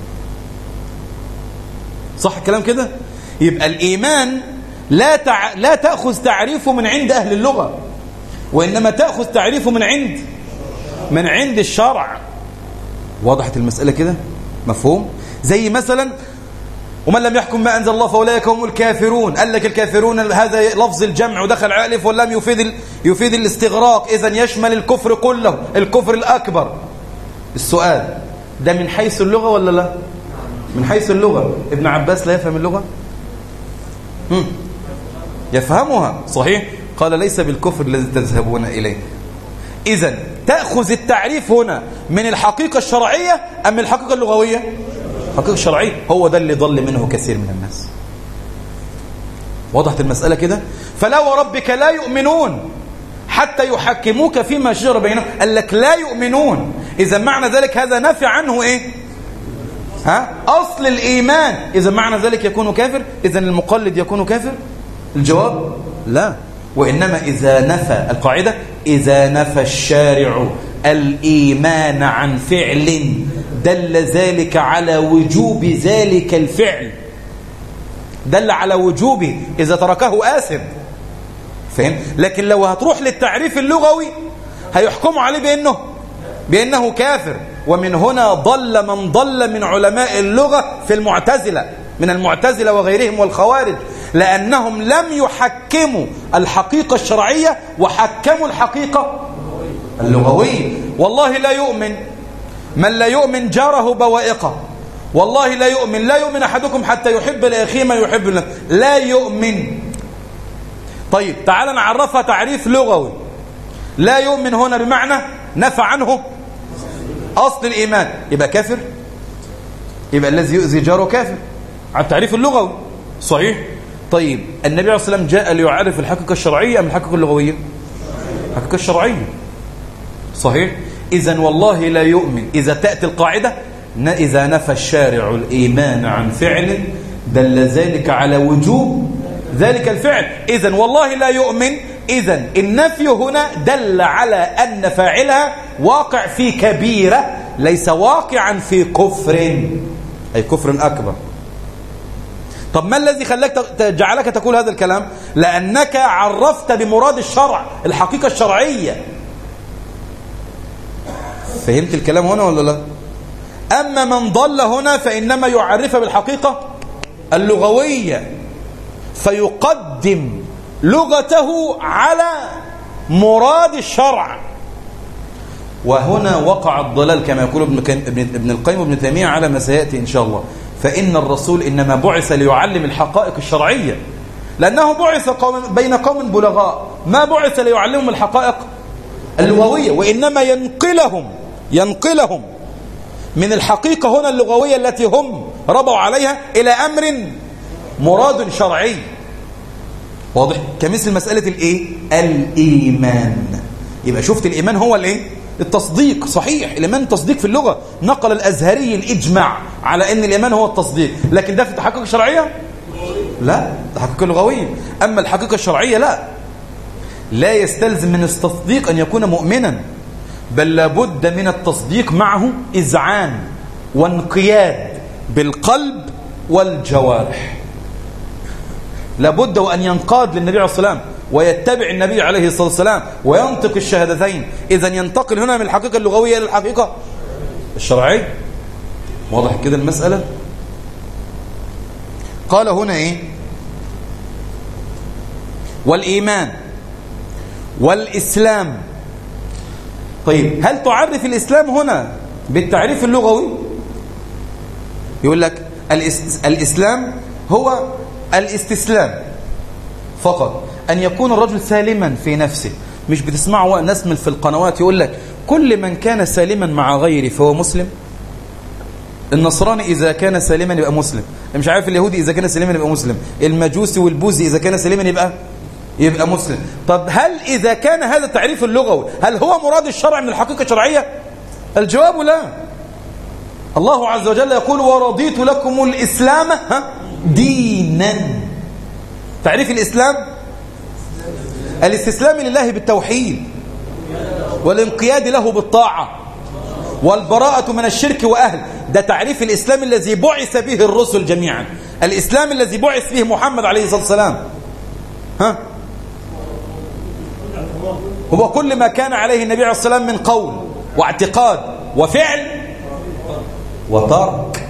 صح الكلام كده يبقى الإيمان لا, تع... لا تأخذ تعريفه من عند أهل اللغة وإنما تأخذ تعريفه من عند من عند الشرع وضحت المسألة كده مفهوم زي مثلا ومن لم يحكم ما أنزل الله فأولئك هم الكافرون قال لك الكافرون هذا لفظ الجمع ودخل ألف ولم يفيد ال... يفيد الاستغراق إذا يشمل الكفر كله الكفر الأكبر السؤال ده من حيث اللغة ولا لا من حيث اللغة ابن عباس لا يفهم اللغة هم. يفهمها صحيح قال ليس بالكفر الذي تذهبون إليه إذا تأخذ التعريف هنا من الحقيقة الشرعية أم من الحقيقة اللغوية الحقيقة الشرعية هو ده اللي ضل منه كثير من الناس وضحت المسألة كده فلا وربك لا يؤمنون حتى يحكموك فيما شجر بينهم قال لك لا يؤمنون إذا معنى ذلك هذا نفي عنه إيه ها أصل الإيمان إذا معنى ذلك يكون كافر إذا المقلد يكون كافر الجواب لا وإنما إذا نفى القاعدة إذا نفى الشارع الإيمان عن فعل دل ذلك على وجوب ذلك الفعل دل على وجوبه إذا تركه آثم فهم؟ لكن لو هتروح للتعريف اللغوي هيحكموا عليه بأنه بأنه كافر ومن هنا ضل من ضل من علماء اللغة في المعتزلة من المعتزلة وغيرهم والخوارج لأنهم لم يحكموا الحقيقة الشرعية وحكموا الحقيقة اللغوية والله لا يؤمن من لا يؤمن جاره بوائقه والله لا يؤمن لا يؤمن أحدكم حتى يحب لأخيه ما يحب لنفسه لا يؤمن طيب تعال نعرفها تعريف لغوي لا يؤمن هنا بمعنى نفى عنه أصل الإيمان يبقى كافر يبقى الذي يؤذي جاره كافر على التعريف اللغوي صحيح طيب النبي عليه الصلاة والسلام جاء ليعرف الحقيقة الشرعية أم الحقيقة اللغوية الحقيقة الشرعية صحيح إذا والله لا يؤمن إذا تأتي القاعدة إذا نفى الشارع الإيمان عن فعل دل ذلك على وجوب ذلك الفعل إذا والله لا يؤمن إذا النفي هنا دل على أن فاعلها واقع في كبيرة ليس واقعا في كفر أي كفر أكبر طب ما الذي خلاك جعلك تقول هذا الكلام لأنك عرفت بمراد الشرع الحقيقة الشرعية فهمت الكلام هنا ولا لا أما من ضل هنا فإنما يعرف بالحقيقة اللغوية فيقدم لغته على مراد الشرع وهنا وقع الضلال كما يقول ابن ابن القيم وابن تيمية على ما سيأتي إن شاء الله فإن الرسول إنما بعث ليعلم الحقائق الشرعية لأنه بعث قوم بين قوم بلغاء ما بعث ليعلمهم الحقائق اللغوية وإنما ينقلهم ينقلهم من الحقيقة هنا اللغوية التي هم ربوا عليها إلى أمر مراد شرعي واضح كمثل مسألة الإيه الإيمان يبقى شفت الإيمان هو الإيه التصديق صحيح الإيمان تصديق في اللغة نقل الأزهري الإجماع على أن الإيمان هو التصديق لكن ده في التحقق الشرعية لا التحقق اللغوية أما الحقيقة الشرعية لا لا يستلزم من التصديق أن يكون مؤمنا بل لابد من التصديق معه إذعان وانقياد بالقلب والجوارح لابد وأن ينقاد للنبي عليه الصلاة والسلام ويتبع النبي عليه الصلاة والسلام وينطق الشهادتين إذا ينتقل هنا من الحقيقة اللغوية إلى الحقيقة الشرعية واضح كده المسألة قال هنا إيه والإيمان والإسلام طيب هل تعرف الإسلام هنا بالتعريف اللغوي يقول لك الإسلام هو الاستسلام فقط أن يكون الرجل سالما في نفسه مش بتسمعوا نسمل في القنوات يقول لك كل من كان سالما مع غيره فهو مسلم النصراني إذا كان سالما يبقى مسلم مش عارف اليهودي إذا كان سالما يبقى مسلم المجوسي والبوذي إذا كان سالما يبقى يبقى مسلم طب هل إذا كان هذا التعريف اللغوي هل هو مراد الشرع من الحقيقة الشرعية الجواب لا الله عز وجل يقول ورضيت لكم الإسلام دينا تعريف الإسلام الاستسلام لله بالتوحيد والانقياد له بالطاعة والبراءة من الشرك وأهل ده تعريف الإسلام الذي بعث به الرسل جميعا الإسلام الذي بعث به محمد عليه الصلاة والسلام ها هو كل ما كان عليه النبي عليه الصلاة والسلام من قول واعتقاد وفعل وترك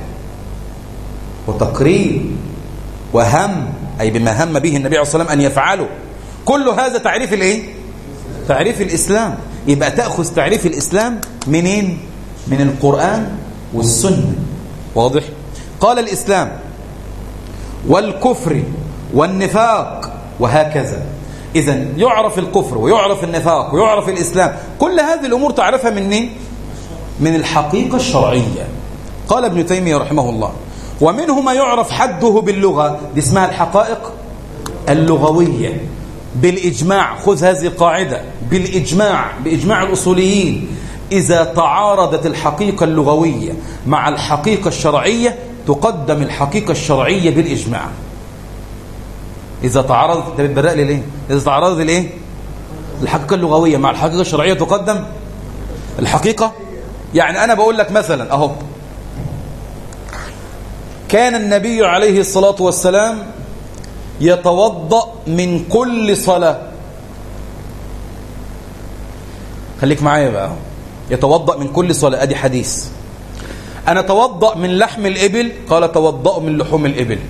وتقرير وهم أي بما هم به النبي عليه الصلاة والسلام أن يفعله كل هذا تعريف الايه تعريف الإسلام يبقى تأخذ تعريف الإسلام منين من القرآن والسنة واضح قال الإسلام والكفر والنفاق وهكذا إذا يعرف الكفر ويعرف النفاق ويعرف الإسلام كل هذه الأمور تعرفها من مين؟ من الحقيقة الشرعية قال ابن تيمية رحمه الله ومنه ما يعرف حده باللغة دي اسمها الحقائق اللغوية بالإجماع خذ هذه القاعدة بالإجماع بإجماع الأصوليين إذا تعارضت الحقيقة اللغوية مع الحقيقة الشرعية تقدم الحقيقة الشرعية بالإجماع إذا تعارضت أنت بتبرق لي ليه؟ إذا تعارضت الإيه؟ الحقيقة اللغوية مع الحقيقة الشرعية تقدم الحقيقة يعني أنا بقول لك مثلا أهو كان النبي عليه الصلاة والسلام يتوضأ من كل صلاة خليك معايا بقى يتوضأ من كل صلاة أدي حديث أنا توضأ من لحم الإبل قال توضأ من لحوم الإبل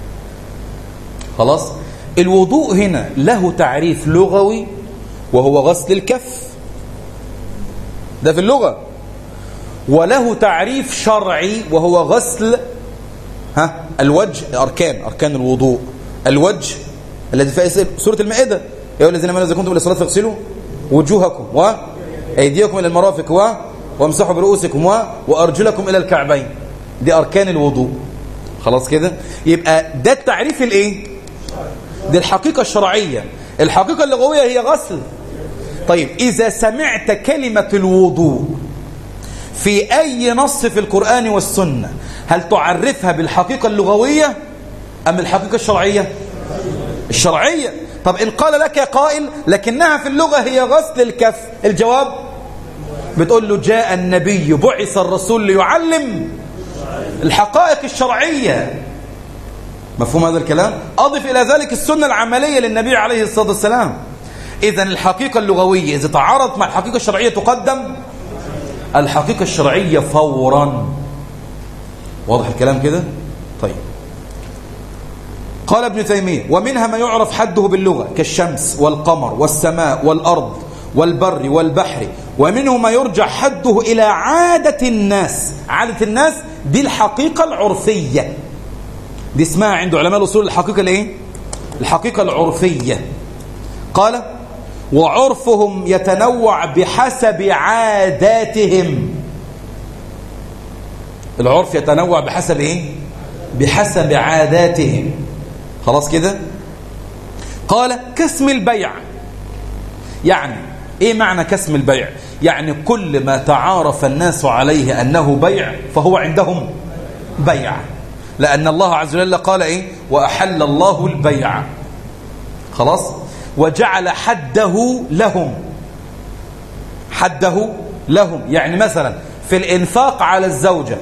خلاص الوضوء هنا له تعريف لغوي وهو غسل الكف ده في اللغة وله تعريف شرعي وهو غسل ها الوجه أركان أركان الوضوء الوجه الذي في سورة المائدة يا أيها الذين آمنوا إذا كنتم للصلاة فاغسلوا وجوهكم وأيديكم إلى المرافق و وامسحوا برؤوسكم و وأرجلكم إلى الكعبين دي أركان الوضوء خلاص كده يبقى ده التعريف الايه دي الحقيقة الشرعية الحقيقة اللغوية هي غسل طيب إذا سمعت كلمة الوضوء في أي نص في القرآن والسنة هل تعرفها بالحقيقة اللغوية أم الحقيقة الشرعية الشرعية طب إن قال لك قائل لكنها في اللغة هي غسل الكف الجواب بتقول له جاء النبي بعث الرسول ليعلم الحقائق الشرعية مفهوم هذا الكلام أضف إلى ذلك السنة العملية للنبي عليه الصلاة والسلام إذا الحقيقة اللغوية إذا تعارضت مع الحقيقة الشرعية تقدم الحقيقة الشرعية فورا واضح الكلام كده طيب قال ابن تيمية ومنها ما يعرف حده باللغة كالشمس والقمر والسماء والأرض والبر والبحر ومنه ما يرجع حده إلى عادة الناس عادة الناس دي الحقيقة العرفية دي اسمها عند علماء الأصول الحقيقة الايه الحقيقة العرفية قال وعرفهم يتنوع بحسب عاداتهم العرف يتنوع بحسب ايه بحسب عاداتهم خلاص كده قال كاسم البيع يعني ايه معنى كاسم البيع يعني كل ما تعارف الناس عليه انه بيع فهو عندهم بيع لان الله عز وجل قال ايه واحل الله البيع خلاص وجعل حده لهم حده لهم يعني مثلا في الإنفاق على الزوجة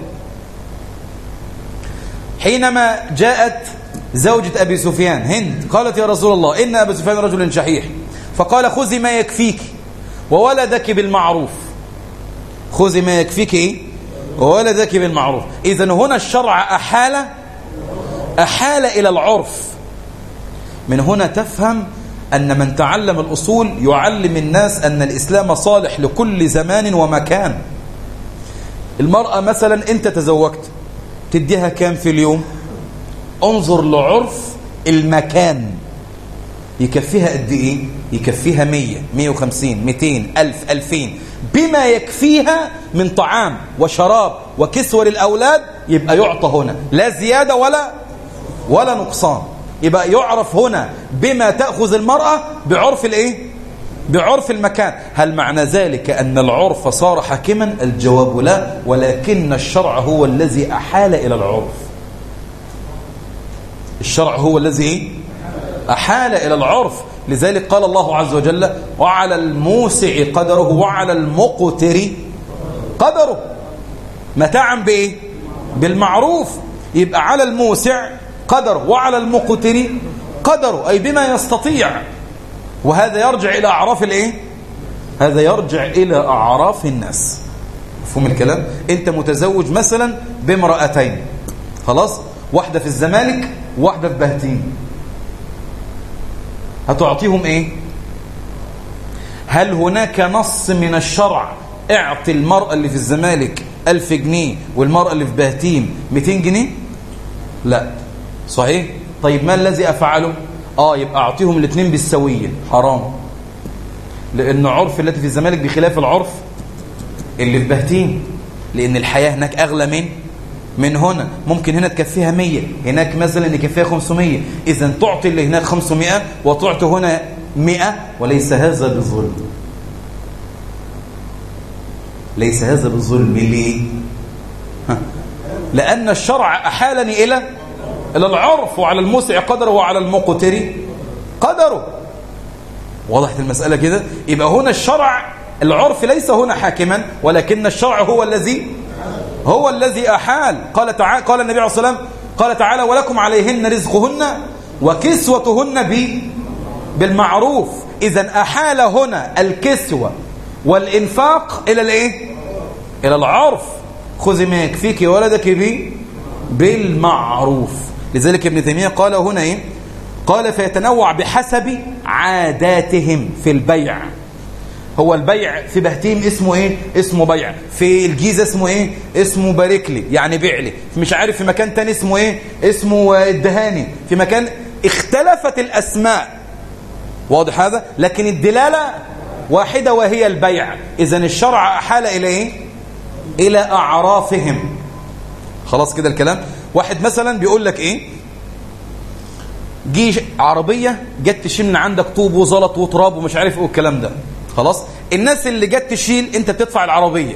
حينما جاءت زوجة أبي سفيان هند قالت يا رسول الله إن أبي سفيان رجل شحيح فقال خذي ما يكفيك وولدك بالمعروف خذي ما يكفيك إيه؟ وولدك بالمعروف إذا هنا الشرع أحال أحال إلى العرف من هنا تفهم أن من تعلم الأصول يعلم الناس أن الإسلام صالح لكل زمان ومكان المرأة مثلا أنت تزوجت تديها كام في اليوم انظر لعرف المكان يكفيها قد إيه يكفيها 100 150 200 ألف 2000 بما يكفيها من طعام وشراب وكسوة للأولاد يبقى يعطى هنا لا زيادة ولا ولا نقصان يبقى يعرف هنا بما تأخذ المرأة بعرف الايه بعرف المكان هل معنى ذلك أن العرف صار حاكما الجواب لا ولكن الشرع هو الذي أحال إلى العرف الشرع هو الذي إيه؟ أحال إلى العرف لذلك قال الله عز وجل وعلى الموسع قدره وعلى المقتر قدره متاعا بإيه بالمعروف يبقى على الموسع قدر وعلى المقتر قدر أي بما يستطيع وهذا يرجع إلى أعراف الإيه؟ هذا يرجع إلى أعراف الناس مفهوم الكلام أنت متزوج مثلا بامرأتين خلاص واحدة في الزمالك واحدة في بهتين هتعطيهم إيه هل هناك نص من الشرع اعطي المرأة اللي في الزمالك ألف جنيه والمرأة اللي في بهتيم 200 جنيه لا صحيح طيب ما الذي أفعله آه يبقى أعطيهم الاثنين بالسوية حرام لأن عرف التي في الزمالك بخلاف العرف اللي في بهتين لأن الحياة هناك أغلى من من هنا ممكن هنا تكفيها 100 هناك مثلا يكفيها 500 إذا تعطي اللي هناك 500 وتعطي هنا 100 وليس هذا بالظلم ليس هذا بالظلم ليه لأن الشرع أحالني إلى إلى العرف وعلى الموسع قدره وعلى المقتر قدره وضحت المسألة كده يبقى هنا الشرع العرف ليس هنا حاكما ولكن الشرع هو الذي هو الذي أحال قال تعالى قال النبي عليه الصلاة والسلام قال تعالى ولكم عليهن رزقهن وكسوتهن ب بالمعروف إذا أحال هنا الكسوة والإنفاق إلى الإيه؟ إلى العرف خذ ما يكفيك ولدك به بالمعروف لذلك ابن تيمية قال هنا إيه؟ قال فيتنوع بحسب عاداتهم في البيع هو البيع في بهتيم اسمه ايه اسمه بيع في الجيزة اسمه ايه اسمه باركلي يعني بيعلي مش عارف في مكان تاني اسمه ايه اسمه الدهاني في مكان اختلفت الاسماء واضح هذا لكن الدلالة واحدة وهي البيع اذا الشرع احال الى ايه الى اعرافهم خلاص كده الكلام واحد مثلا بيقول لك ايه جي عربية جت تشيل من عندك طوب وزلط وتراب ومش عارف ايه والكلام ده خلاص الناس اللي جت تشيل انت بتدفع العربية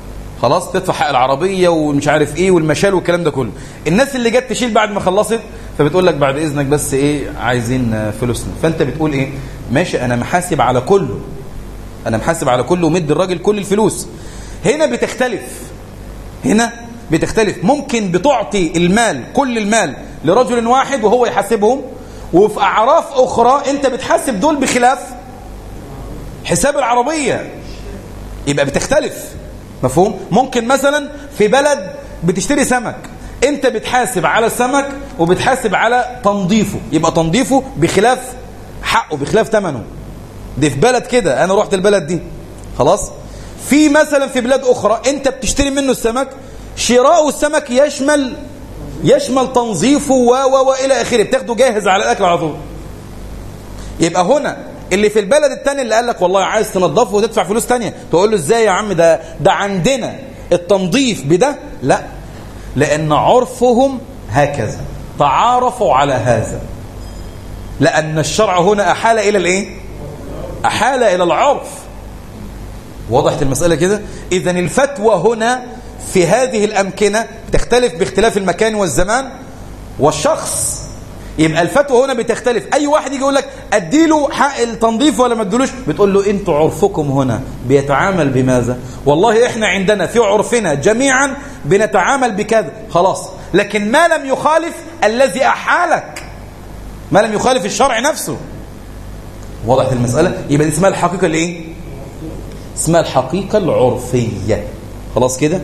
خلاص تدفع حق العربية ومش عارف ايه والمشال والكلام ده كله الناس اللي جت تشيل بعد ما خلصت فبتقول لك بعد اذنك بس ايه عايزين فلوسنا فانت بتقول ايه ماشي انا محاسب على كله انا محاسب على كله ومد الراجل كل الفلوس هنا بتختلف هنا بتختلف ممكن بتعطي المال كل المال لرجل واحد وهو يحاسبهم وفي اعراف اخرى انت بتحاسب دول بخلاف حساب العربيه يبقى بتختلف مفهوم ممكن مثلا في بلد بتشتري سمك انت بتحاسب على السمك وبتحاسب على تنظيفه يبقى تنظيفه بخلاف حقه بخلاف ثمنه دي في بلد كده انا رحت البلد دي خلاص في مثلا في بلاد اخرى انت بتشتري منه السمك شراء السمك يشمل يشمل تنظيفه و و والى اخره بتاخده جاهز على الاكل على طول يبقى هنا اللي في البلد الثاني اللي قال لك والله عايز تنظفه وتدفع فلوس ثانيه تقول له ازاي يا عم ده ده عندنا التنظيف بده لا لان عرفهم هكذا تعارفوا على هذا لان الشرع هنا احال الى الايه احال الى العرف وضحت المساله كده اذا الفتوى هنا في هذه الامكنه تختلف باختلاف المكان والزمان والشخص يبقى الفتوى هنا بتختلف اي واحد يجي يقول لك اديله حق التنظيف ولا ما اديلوش بتقول له انتوا عرفكم هنا بيتعامل بماذا والله احنا عندنا في عرفنا جميعا بنتعامل بكذا خلاص لكن ما لم يخالف الذي احالك ما لم يخالف الشرع نفسه وضحت المساله يبقى دي اسمها الحقيقه الايه اسمها الحقيقه العرفيه خلاص كده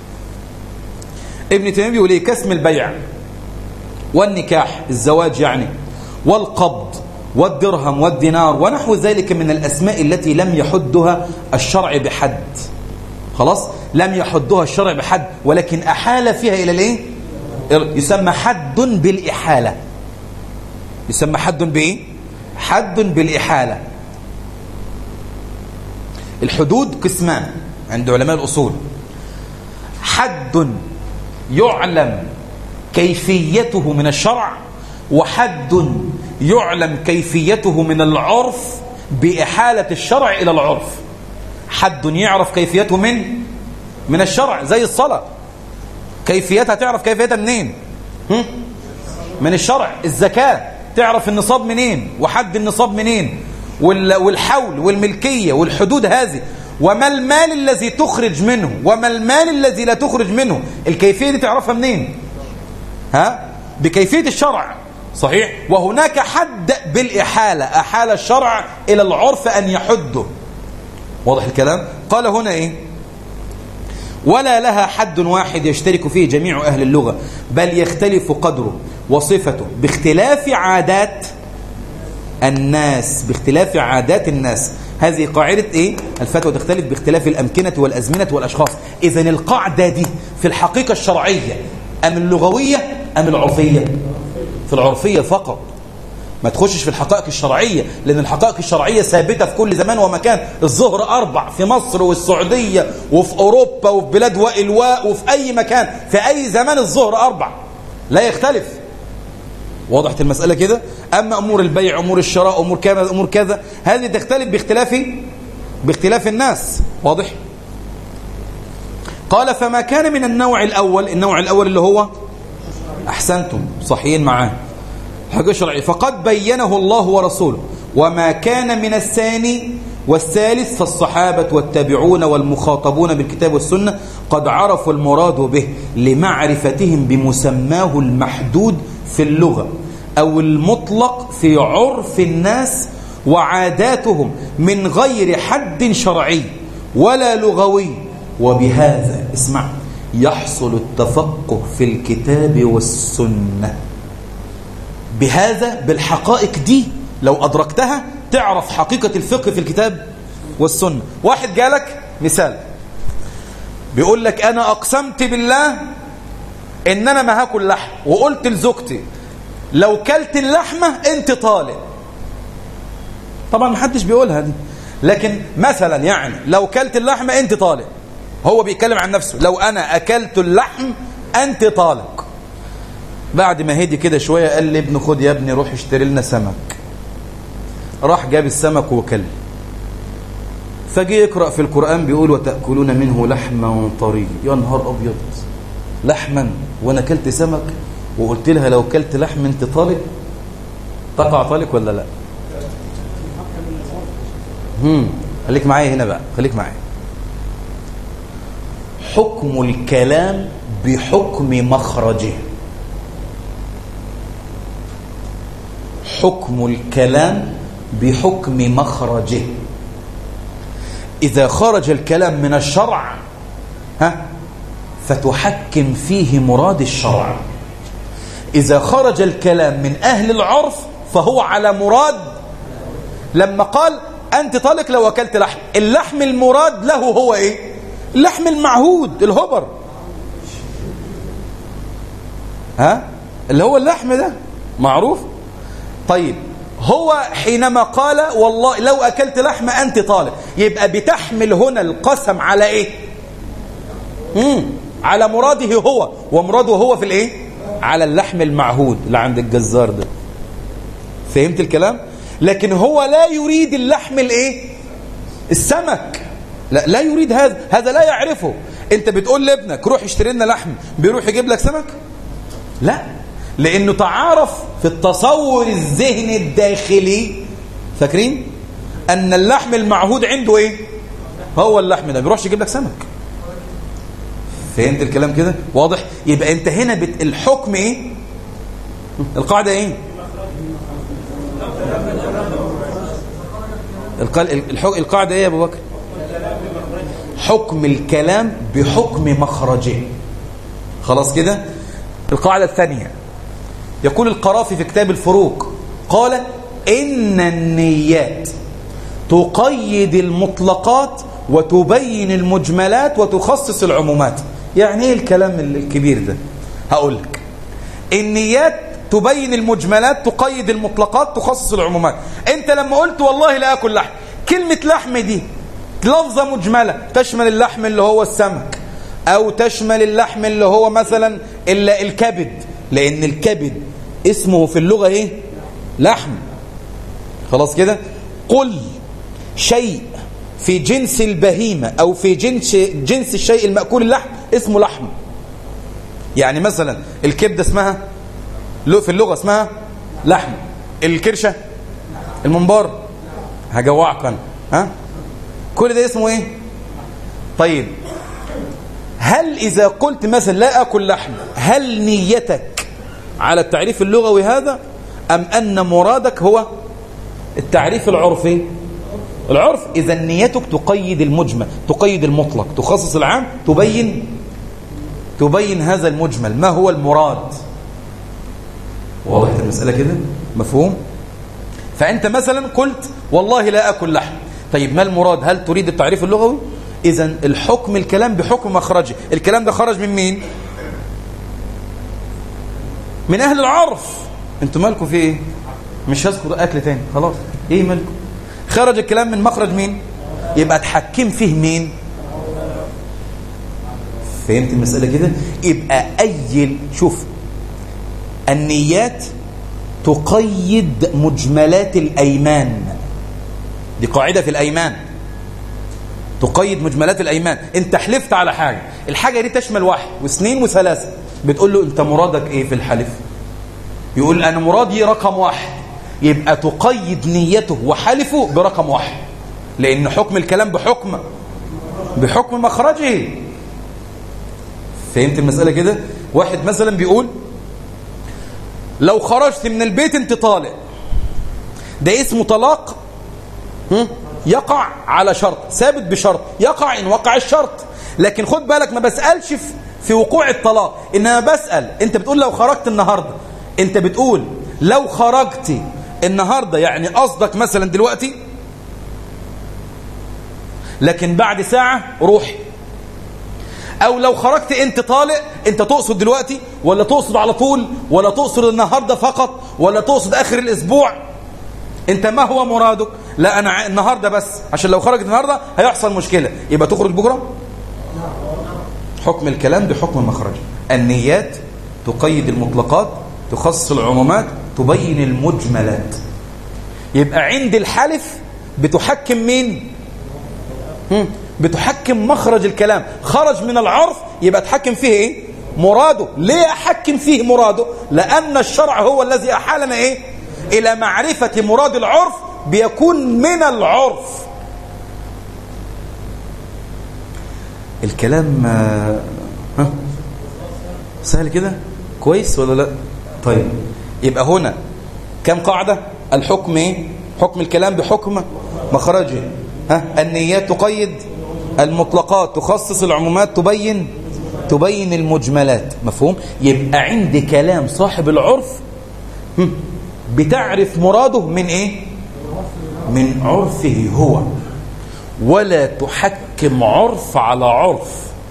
ابن تيميه بيقول ايه كسم البيع والنكاح الزواج يعني والقبض والدرهم والدينار ونحو ذلك من الأسماء التي لم يحدها الشرع بحد خلاص لم يحدها الشرع بحد ولكن أحال فيها إلى الإيه يسمى حد بالإحالة يسمى حد بإيه حد بالإحالة الحدود قسمان عند علماء الأصول حد يعلم كيفيته من الشرع وحد يعلم كيفيته من العرف بإحالة الشرع إلى العرف حد يعرف كيفيته من من الشرع زي الصلاة كيفيتها تعرف كيفيتها منين هم؟ من الشرع الزكاة تعرف النصاب منين وحد النصاب منين والحول والملكية والحدود هذه وما المال الذي تخرج منه وما المال الذي لا تخرج منه الكيفية دي تعرفها منين ها بكيفية الشرع صحيح وهناك حد بالإحالة أحال الشرع إلى العرف أن يحده واضح الكلام قال هنا إيه ولا لها حد واحد يشترك فيه جميع أهل اللغة بل يختلف قدره وصفته باختلاف عادات الناس باختلاف عادات الناس هذه قاعدة إيه؟ الفتوى تختلف باختلاف الأمكنة والأزمنة والأشخاص إذا القاعدة دي في الحقيقة الشرعية أم اللغوية أم العرفية في العرفية فقط ما تخشش في الحقائق الشرعية لأن الحقائق الشرعية ثابتة في كل زمان ومكان الظهر أربع في مصر والسعودية وفي أوروبا وفي بلاد وإلواء وفي أي مكان في أي زمان الظهر أربع لا يختلف وضحت المسألة كده أما أمور البيع أمور الشراء أمور كذا أمور كذا هذه تختلف باختلاف باختلاف الناس واضح قال فما كان من النوع الأول النوع الأول اللي هو أحسنتم صحيين معاه حق شرعي فقد بينه الله ورسوله وما كان من الثاني والثالث فالصحابة والتابعون والمخاطبون بالكتاب والسنة قد عرفوا المراد به لمعرفتهم بمسماه المحدود في اللغة أو المطلق في عرف الناس وعاداتهم من غير حد شرعي ولا لغوي وبهذا اسمع يحصل التفقه في الكتاب والسنة بهذا بالحقائق دي لو أدركتها تعرف حقيقة الفقه في الكتاب والسنة واحد جالك مثال بيقول لك أنا أقسمت بالله إن أنا ما هاكل لحم وقلت لزوجتي لو كلت اللحمة أنت طالق طبعا ما حدش بيقولها دي لكن مثلا يعني لو كلت اللحمة أنت طالق هو بيتكلم عن نفسه لو أنا أكلت اللحم أنت طالق بعد ما هدي كده شوية قال لي ابن خد يا ابني روح اشتري لنا سمك راح جاب السمك وكل فجي يقرأ في القرآن بيقول وتأكلون منه لحما طري يا نهار أبيض لحما وأنا أكلت سمك وقلت لها لو كلت لحم انت طالق تقع طالق ولا لا هم خليك معايا هنا بقى خليك معايا حكم الكلام بحكم مخرجه حكم الكلام بحكم مخرجه إذا خرج الكلام من الشرع ها فتحكم فيه مراد الشرع إذا خرج الكلام من أهل العرف فهو على مراد لما قال أنت طالق لو أكلت لحم اللحم المراد له هو إيه اللحم المعهود الهبر ها اللي هو اللحم ده معروف طيب هو حينما قال والله لو أكلت لحم أنت طالق يبقى بتحمل هنا القسم على إيه مم. على مراده هو ومراده هو في الإيه على اللحم المعهود اللي عند الجزار ده فهمت الكلام لكن هو لا يريد اللحم الايه السمك لا, لا يريد هذا هذا لا يعرفه انت بتقول لابنك روح اشتري لنا لحم بيروح يجيب لك سمك لا لانه تعارف في التصور الذهني الداخلي فاكرين ان اللحم المعهود عنده ايه هو اللحم ده بيروحش يجيب لك سمك فهمت الكلام كده واضح يبقى انت هنا بت... الحكم ايه القاعده ايه القاعده ايه يا ابو بكر حكم الكلام بحكم مخرجه خلاص كده القاعده الثانيه يقول القرافي في كتاب الفروق قال ان النيات تقيد المطلقات وتبين المجملات وتخصص العمومات يعني ايه الكلام الكبير ده هقول لك النيات تبين المجملات تقيد المطلقات تخصص العمومات انت لما قلت والله لا اكل لحم كلمة لحم دي لفظة مجملة تشمل اللحم اللي هو السمك او تشمل اللحم اللي هو مثلا الكبد لان الكبد اسمه في اللغة ايه لحم خلاص كده قل شيء في جنس البهيمة أو في جنس, جنس الشيء المأكول اللحم اسمه لحم يعني مثلا الكبدة اسمها في اللغة اسمها لحم الكرشة المنبار هجوعك أنا ها كل ده اسمه ايه طيب هل إذا قلت مثلا لا أكل لحم هل نيتك على التعريف اللغوي هذا أم أن مرادك هو التعريف العرفي العرف إذا نيتك تقيد المجمل تقيد المطلق تخصص العام تبين تبين هذا المجمل ما هو المراد واضح المسألة كده مفهوم فأنت مثلا قلت والله لا أكل لحم طيب ما المراد هل تريد التعريف اللغوي إذا الحكم الكلام بحكم مخرجه الكلام ده خرج من مين من أهل العرف انتوا مالكم في ايه مش هذكر أكل تاني خلاص ايه مالكم خرج الكلام من مخرج مين يبقى تحكم فيه مين فهمت المسألة كده يبقى أي شوف النيات تقيد مجملات الأيمان دي قاعدة في الأيمان تقيد مجملات الأيمان انت حلفت على حاجة الحاجة دي تشمل واحد واثنين وثلاثة بتقول له انت مرادك ايه في الحلف يقول انا مرادي رقم واحد يبقى تقيد نيته وحلفه برقم واحد لأن حكم الكلام بحكم بحكم مخرجه فهمت المسألة كده واحد مثلا بيقول لو خرجت من البيت انت طالق ده اسمه طلاق يقع على شرط ثابت بشرط يقع إن وقع الشرط لكن خد بالك ما بسألش في وقوع الطلاق إنما بسأل انت بتقول لو خرجت النهاردة انت بتقول لو خرجت النهاردة يعني قصدك مثلا دلوقتي لكن بعد ساعة روحي او لو خرجت انت طالق انت تقصد دلوقتي ولا تقصد على طول ولا تقصد النهاردة فقط ولا تقصد اخر الاسبوع انت ما هو مرادك لا انا النهاردة بس عشان لو خرجت النهاردة هيحصل مشكلة يبقى تخرج بكرة حكم الكلام بحكم مخرج النيات تقيد المطلقات تخصص العمومات تبين المجملات يبقى عند الحلف بتحكم مين بتحكم مخرج الكلام خرج من العرف يبقى تحكم فيه ايه مراده ليه أحكم فيه مراده لأن الشرع هو الذي أحالنا إيه إلى معرفة مراد العرف بيكون من العرف الكلام ها سهل كده كويس ولا لا طيب يبقى هنا كم قاعدة الحكم ايه حكم الكلام بحكم مخرجه ها النيات تقيد المطلقات تخصص العمومات تبين تبين المجملات مفهوم يبقى عند كلام صاحب العرف بتعرف مراده من ايه من عرفه هو ولا تحكم عرف على عرف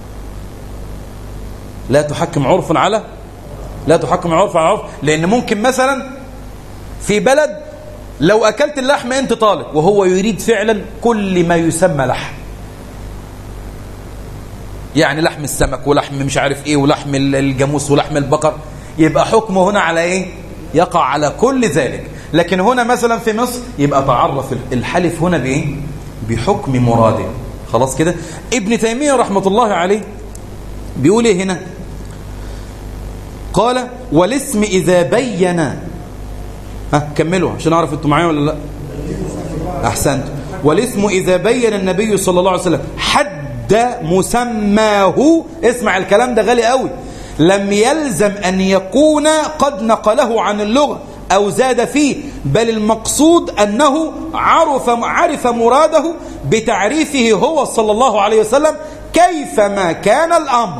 لا تحكم عرف على لا تحكم عرف على عرف لان ممكن مثلا في بلد لو اكلت اللحم انت طالب وهو يريد فعلا كل ما يسمى لحم يعني لحم السمك ولحم مش عارف ايه ولحم الجاموس ولحم البقر يبقى حكمه هنا على ايه يقع على كل ذلك لكن هنا مثلا في مصر يبقى تعرف الحلف هنا بايه بحكم مراده خلاص كده ابن تيمية رحمة الله عليه بيقول ايه هنا قال والاسم إذا بين ها كملوا عشان أعرف أنتم معايا ولا لا أحسنت والاسم إذا بين النبي صلى الله عليه وسلم حد مسماه اسمع الكلام ده غالي قوي لم يلزم أن يكون قد نقله عن اللغة أو زاد فيه بل المقصود أنه عرف, عرف مراده بتعريفه هو صلى الله عليه وسلم كيفما كان الأمر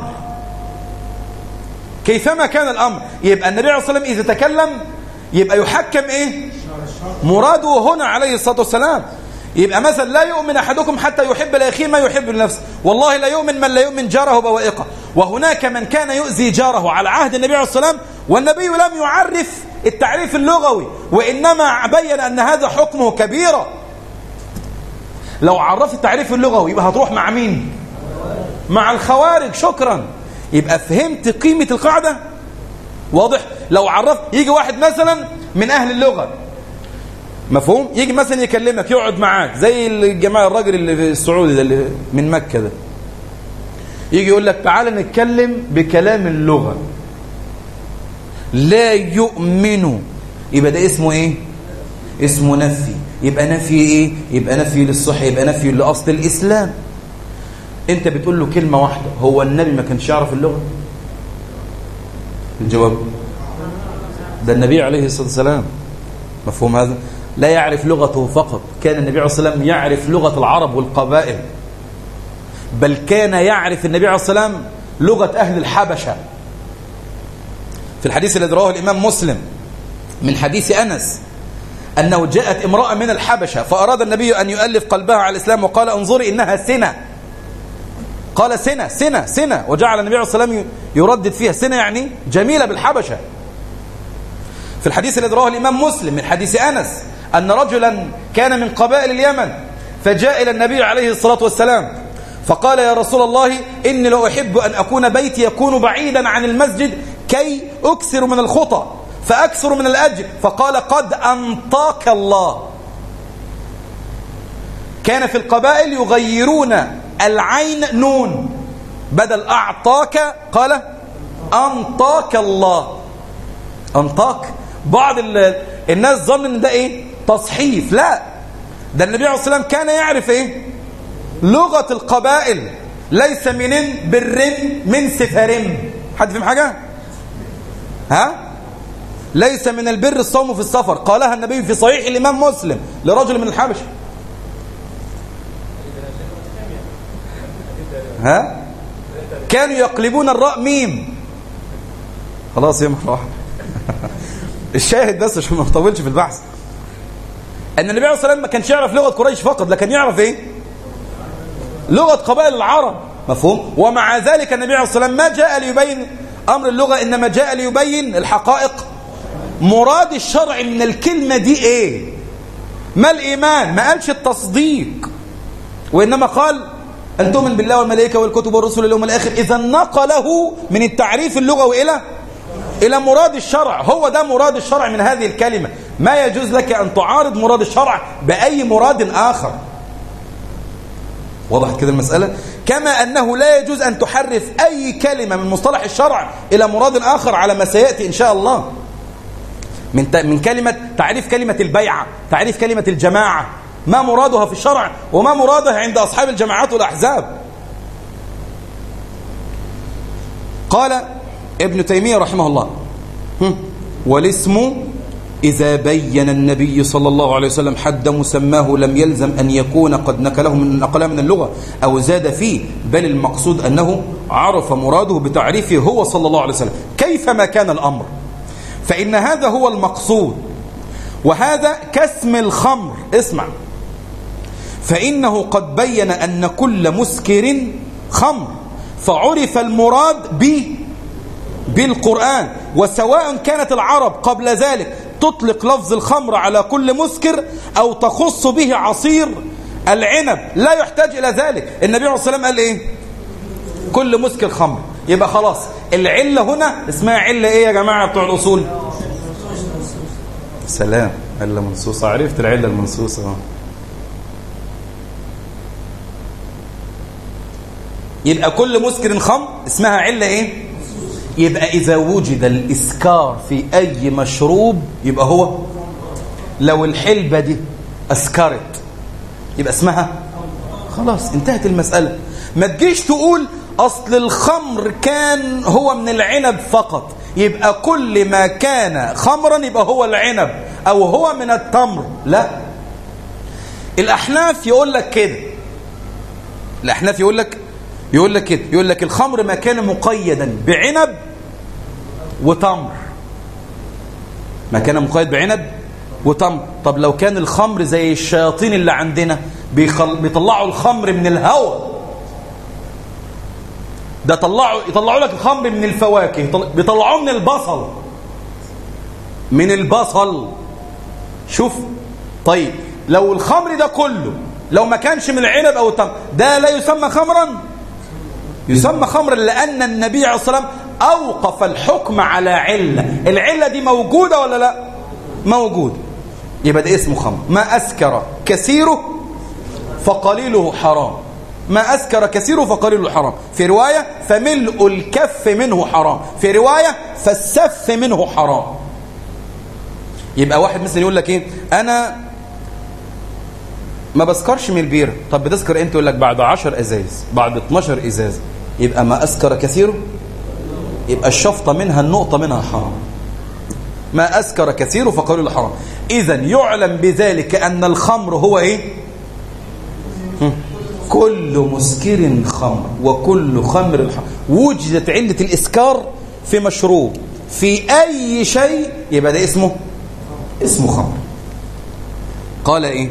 كيفما كان الأمر يبقى النبي عليه الصلاة والسلام إذا تكلم يبقى يحكم إيه مراده هنا عليه الصلاة والسلام يبقى مثلا لا يؤمن أحدكم حتى يحب لأخيه ما يحب لنفسه والله لا يؤمن من لا يؤمن جاره بوائقه وهناك من كان يؤذي جاره على عهد النبي عليه الصلاة والسلام والنبي لم يعرف التعريف اللغوي وإنما بين أن هذا حكمه كبيرة لو عرفت التعريف اللغوي يبقى هتروح مع مين مع الخوارج شكرا يبقى فهمت قيمة القاعدة واضح لو عرفت يجي واحد مثلا من أهل اللغة مفهوم يجي مثلا يكلمك يقعد معاك زي الجماعة الراجل اللي في السعودي ده اللي من مكة ده يجي يقول لك تعالى نتكلم بكلام اللغة لا يؤمن يبقى ده اسمه ايه اسمه نفي يبقى نفي ايه يبقى نفي للصحة يبقى نفي لأصل الإسلام انت بتقول له كلمة واحدة هو النبي ما كانش يعرف اللغة الجواب ده النبي عليه الصلاة والسلام مفهوم هذا لا يعرف لغته فقط كان النبي عليه الصلاة والسلام يعرف لغة العرب والقبائل بل كان يعرف النبي عليه الصلاة والسلام لغة أهل الحبشة في الحديث الذي رواه الإمام مسلم من حديث أنس أنه جاءت امرأة من الحبشة فأراد النبي أن يؤلف قلبها على الإسلام وقال انظري إنها سنة قال سنة سنة سنة وجعل النبي عليه الصلاة والسلام يردد فيها سنة يعني جميلة بالحبشة في الحديث الذي رواه الإمام مسلم من حديث أنس أن رجلا كان من قبائل اليمن فجاء إلى النبي عليه الصلاة والسلام فقال يا رسول الله إني لو أحب أن أكون بيتي يكون بعيدا عن المسجد كي أكثر من الخطى فأكثر من الأجر فقال قد أنطاك الله كان في القبائل يغيرون العين نون بدل أعطاك قال أنطاك الله أنطاك بعض الناس ظن ان ده ايه تصحيف لا ده النبي عليه الصلاة والسلام كان يعرف ايه لغة القبائل ليس من برم من سفرم حد فهم حاجة ها ليس من البر الصوم في السفر قالها النبي في صحيح الإمام مسلم لرجل من الحبشة ها كانوا يقلبون الراء ميم خلاص يا مرة واحدة الشاهد بس عشان ما نطولش في البحث ان النبي عليه الصلاه والسلام ما كانش يعرف لغه قريش فقط لكن يعرف ايه لغه قبائل العرب مفهوم ومع ذلك النبي عليه الصلاه والسلام ما جاء ليبين امر اللغه انما جاء ليبين الحقائق مراد الشرع من الكلمه دي ايه ما الايمان ما قالش التصديق وانما قال ان تؤمن بالله والملائكه والكتب والرسل واليوم الاخر اذا نقله من التعريف اللغوي الى إلى مراد الشرع هو ده مراد الشرع من هذه الكلمة ما يجوز لك أن تعارض مراد الشرع بأي مراد آخر وضحت كده المسألة كما أنه لا يجوز أن تحرف أي كلمة من مصطلح الشرع إلى مراد آخر على ما سيأتي إن شاء الله من من كلمة تعريف كلمة البيعة تعريف كلمة الجماعة ما مرادها في الشرع وما مرادها عند أصحاب الجماعات والأحزاب قال ابن تيمية رحمه الله والاسم إذا بين النبي صلى الله عليه وسلم حد مسماه لم يلزم أن يكون قد نقله من نقله من اللغة أو زاد فيه بل المقصود أنه عرف مراده بتعريفه هو صلى الله عليه وسلم كيفما كان الأمر فإن هذا هو المقصود وهذا كاسم الخمر اسمع فإنه قد بين أن كل مسكر خمر فعرف المراد به بالقرآن وسواء كانت العرب قبل ذلك تطلق لفظ الخمر على كل مسكر أو تخص به عصير العنب لا يحتاج إلى ذلك النبي عليه الصلاة والسلام قال إيه كل مسكر خمر يبقى خلاص العلة هنا اسمها علة إيه يا جماعة بتوع الأصول سلام علة منصوصة عرفت العلة المنصوصة يبقى كل مسكر خمر اسمها علة ايه يبقى إذا وجد الإسكار في أي مشروب يبقى هو لو الحلبة دي أسكرت يبقى اسمها خلاص انتهت المسألة ما تجيش تقول أصل الخمر كان هو من العنب فقط يبقى كل ما كان خمرا يبقى هو العنب أو هو من التمر لا الأحناف يقول لك كده الأحناف يقول لك يقول لك كده يقول لك الخمر ما كان مقيدا بعنب وتمر ما كان مقيد بعنب وتمر طب لو كان الخمر زي الشياطين اللي عندنا بيخل... بيطلعوا الخمر من الهواء ده طلعوا يطلعوا لك الخمر من الفواكه بيطلعوه من البصل من البصل شوف طيب لو الخمر ده كله لو ما كانش من العنب او التمر ده لا يسمى خمرا يسمى خمرا لأن النبي عليه الصلاة والسلام أوقف الحكم على علة العلة دي موجودة ولا لا موجودة يبقى ده اسمه خمر ما أسكر كثيره فقليله حرام ما أسكر كثيره فقليله حرام في رواية فملء الكف منه حرام في رواية فالسف منه حرام يبقى واحد مثلا يقول لك ايه انا ما بسكرش من البيرة طب بتسكر امتى يقول لك بعد 10 ازاز بعد 12 ازاز يبقى ما أسكر كثيره يبقى الشفطة منها النقطة منها حرام ما أسكر كثيره فقالوا له حرام إذا يعلم بذلك أن الخمر هو إيه كل مسكر خمر وكل خمر حرام وجدت علة الإسكار في مشروب في أي شيء يبقى ده اسمه اسمه خمر قال إيه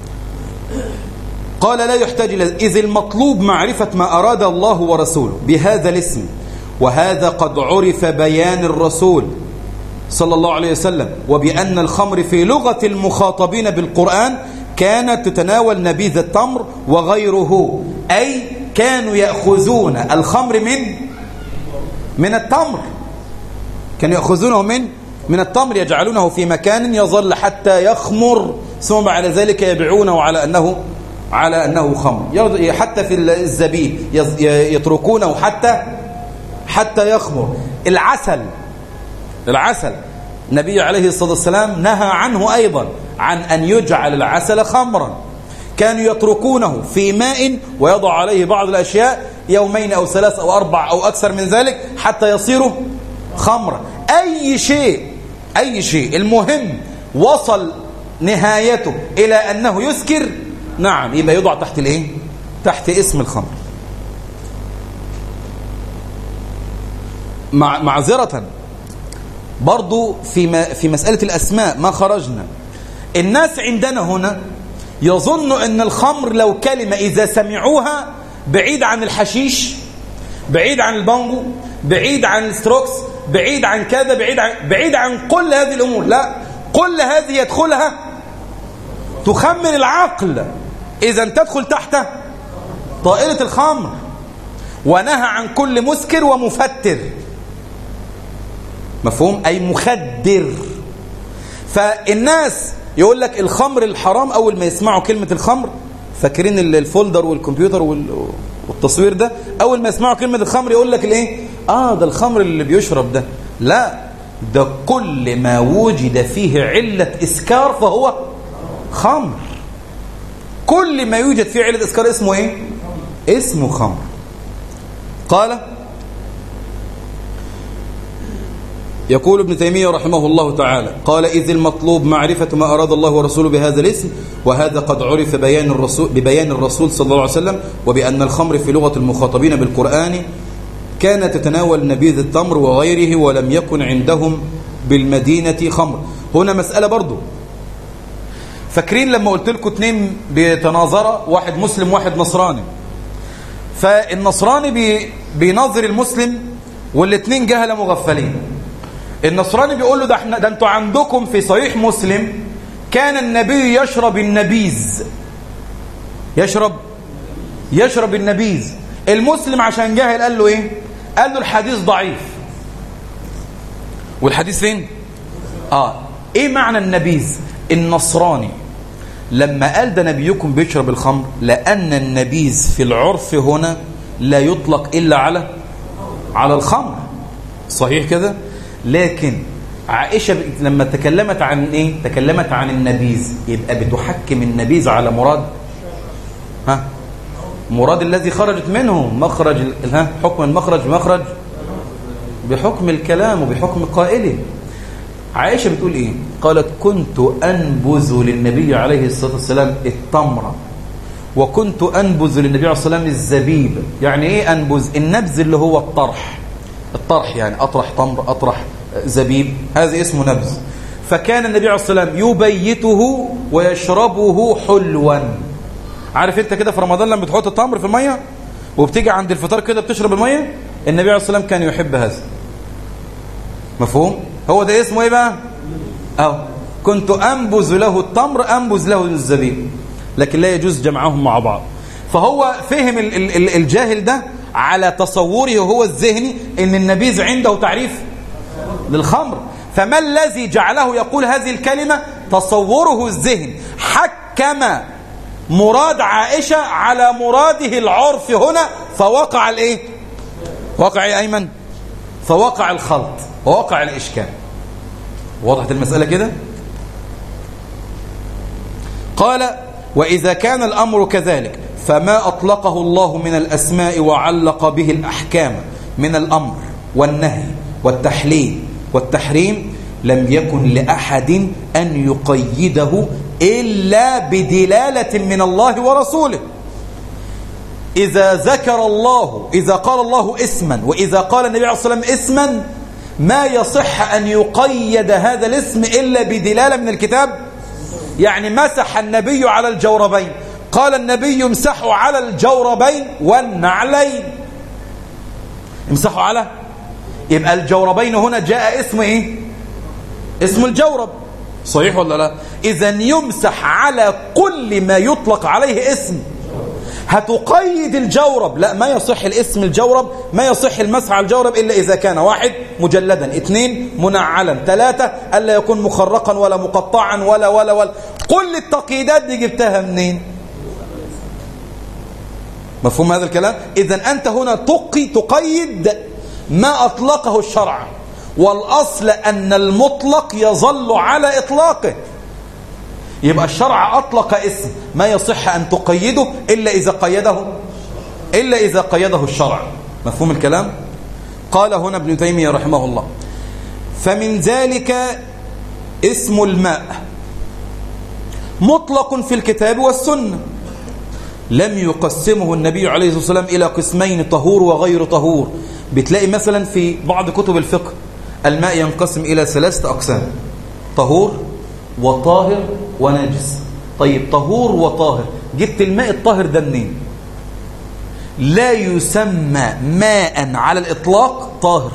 قال لا يحتاج إلى إذ المطلوب معرفة ما أراد الله ورسوله بهذا الاسم وهذا قد عرف بيان الرسول صلى الله عليه وسلم وبأن الخمر في لغة المخاطبين بالقرآن كانت تتناول نبيذ التمر وغيره أي كانوا يأخذون الخمر من من التمر كانوا يأخذونه من من التمر يجعلونه في مكان يظل حتى يخمر ثم بعد ذلك يبيعونه على أنه على أنه خمر حتى في الزبيب يتركونه حتى حتى يخمر العسل العسل النبي عليه الصلاة والسلام نهى عنه أيضا عن أن يجعل العسل خمرا كانوا يتركونه في ماء ويضع عليه بعض الأشياء يومين أو ثلاث أو أربع أو أكثر من ذلك حتى يصير خمرا أي شيء أي شيء المهم وصل نهايته إلى أنه يسكر نعم يبقى يوضع تحت الايه تحت اسم الخمر مع معذرة برضو في ما في مسألة الأسماء ما خرجنا الناس عندنا هنا يظن أن الخمر لو كلمة إذا سمعوها بعيد عن الحشيش بعيد عن البانجو بعيد عن الستروكس بعيد عن كذا بعيد عن بعيد عن كل هذه الأمور لا كل هذه يدخلها تخمن العقل إذا تدخل تحت طائلة الخمر ونهى عن كل مسكر ومفتر مفهوم أي مخدر فالناس يقول لك الخمر الحرام أول ما يسمعوا كلمة الخمر فاكرين الفولدر والكمبيوتر والتصوير ده أول ما يسمعوا كلمة الخمر يقول لك الايه آه ده الخمر اللي بيشرب ده لا ده كل ما وجد فيه علة إسكار فهو خمر كل ما يوجد فيه علة إسكار اسمه إيه اسمه خمر قال يقول ابن تيمية رحمه الله تعالى قال إذ المطلوب معرفة ما أراد الله ورسوله بهذا الاسم وهذا قد عرف بيان الرسول ببيان الرسول صلى الله عليه وسلم وبأن الخمر في لغة المخاطبين بالقرآن كانت تتناول نبيذ التمر وغيره ولم يكن عندهم بالمدينة خمر هنا مسألة برضو فاكرين لما قلت لكم اتنين بيتناظرا واحد مسلم واحد نصراني فالنصراني بي بينظر المسلم والاتنين جهلة مغفلين النصراني بيقول له ده احنا ده انتوا عندكم في صحيح مسلم كان النبي يشرب النبيذ يشرب يشرب النبيذ المسلم عشان جاهل قال له ايه قال له الحديث ضعيف والحديث فين اه ايه معنى النبيذ النصراني لما قال ده نبيكم بيشرب الخمر لان النبيذ في العرف هنا لا يطلق الا على على الخمر صحيح كده لكن عائشة لما تكلمت عن ايه تكلمت عن النبيذ يبقى بتحكم النبيذ على مراد ها مراد الذي خرجت منه مخرج ها حكم المخرج مخرج بحكم الكلام وبحكم قائله عائشة بتقول ايه قالت كنت أنبذ للنبي عليه الصلاة والسلام التمر وكنت أنبذ للنبي عليه الصلاة والسلام الزبيب يعني ايه أنبذ النبذ اللي هو الطرح الطرح يعني أطرح تمر أطرح زبيب هذا اسمه نبذ فكان النبي عليه الصلاة والسلام يبيته ويشربه حلوا عارف انت كده في رمضان لما بتحط التمر في المية وبتيجي عند الفطار كده بتشرب المية النبي عليه الصلاة والسلام كان يحب هذا مفهوم هو ده اسمه ايه بقى اهو كنت انبذ له التمر انبذ له الزبيب لكن لا يجوز جمعهم مع بعض فهو فهم ال ال الجاهل ده على تصوره هو الذهني ان النبيذ عنده تعريف للخمر فما الذي جعله يقول هذه الكلمة تصوره الذهن حكم مراد عائشة على مراده العرف هنا فوقع الايه وقع ايه ايمن فوقع الخلط ووقع الاشكال وضحت المسألة كده قال وإذا كان الأمر كذلك فما أطلقه الله من الأسماء وعلق به الأحكام من الأمر والنهي والتحليل والتحريم لم يكن لأحد أن يقيده إلا بدلالة من الله ورسوله إذا ذكر الله إذا قال الله اسما وإذا قال النبي عليه الصلاة والسلام اسما ما يصح أن يقيد هذا الاسم إلا بدلالة من الكتاب يعني مسح النبي على الجوربين قال النبي امسحوا على الجوربين والنعلين امسحوا على يبقى الجوربين هنا جاء اسم ايه اسم الجورب صحيح ولا لا اذا يمسح على كل ما يطلق عليه اسم هتقيد الجورب لا ما يصح الاسم الجورب ما يصح المسح على الجورب إلا إذا كان واحد مجلدا اثنين منعلا ثلاثة ألا يكون مخرقا ولا مقطعا ولا ولا ولا كل التقييدات دي جبتها منين مفهوم هذا الكلام إذا أنت هنا تقي تقيد ما أطلقه الشرع والأصل أن المطلق يظل على إطلاقه يبقى الشرع أطلق اسم ما يصح أن تقيده إلا إذا قيده إلا إذا قيده الشرع مفهوم الكلام قال هنا ابن تيمية رحمه الله فمن ذلك اسم الماء مطلق في الكتاب والسنة لم يقسمه النبي عليه الصلاة والسلام إلى قسمين طهور وغير طهور بتلاقي مثلا في بعض كتب الفقه الماء ينقسم إلى ثلاثة أقسام طهور وطاهر ونجس طيب طهور وطاهر جبت الماء الطاهر ده منين لا يسمى ماء على الإطلاق طاهر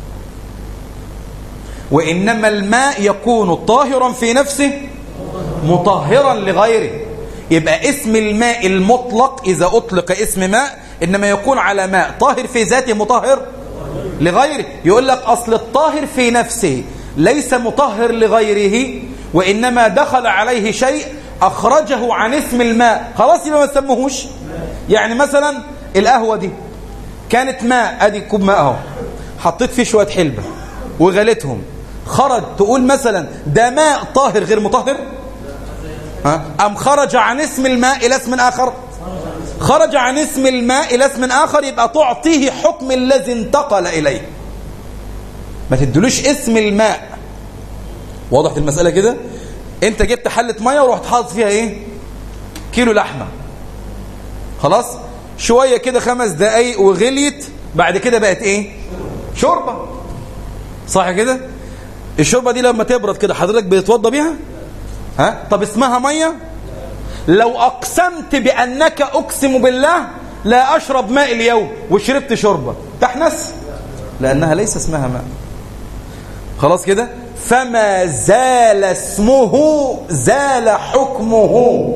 وإنما الماء يكون طاهرا في نفسه مطهرا لغيره يبقى اسم الماء المطلق إذا أطلق اسم ماء إنما يكون على ماء طاهر في ذاته مطهر لغيره يقول لك أصل الطاهر في نفسه ليس مطهر لغيره وإنما دخل عليه شيء أخرجه عن اسم الماء خلاص يبقى ما تسموهوش يعني مثلا القهوة دي كانت ماء ادي كوب ماء اهو حطيت فيه شوية حلبة وغليتهم خرج تقول مثلا ده ماء طاهر غير مطهر ها أم خرج عن اسم الماء إلى اسم آخر خرج عن اسم الماء إلى اسم آخر يبقى تعطيه حكم الذي انتقل إليه ما تدلوش اسم الماء واضح المسألة كده انت جبت حلة مية ورحت حاطط فيها ايه كيلو لحمة خلاص شوية كده خمس دقايق وغليت بعد كده بقت ايه شوربة صح كده الشوربة دي لما تبرد كده حضرتك بتتوضى بيها ها طب اسمها مية لو أقسمت بأنك أقسم بالله لا أشرب ماء اليوم وشربت شوربة تحنس لأنها ليس اسمها ماء خلاص كده فما زال اسمه زال حكمه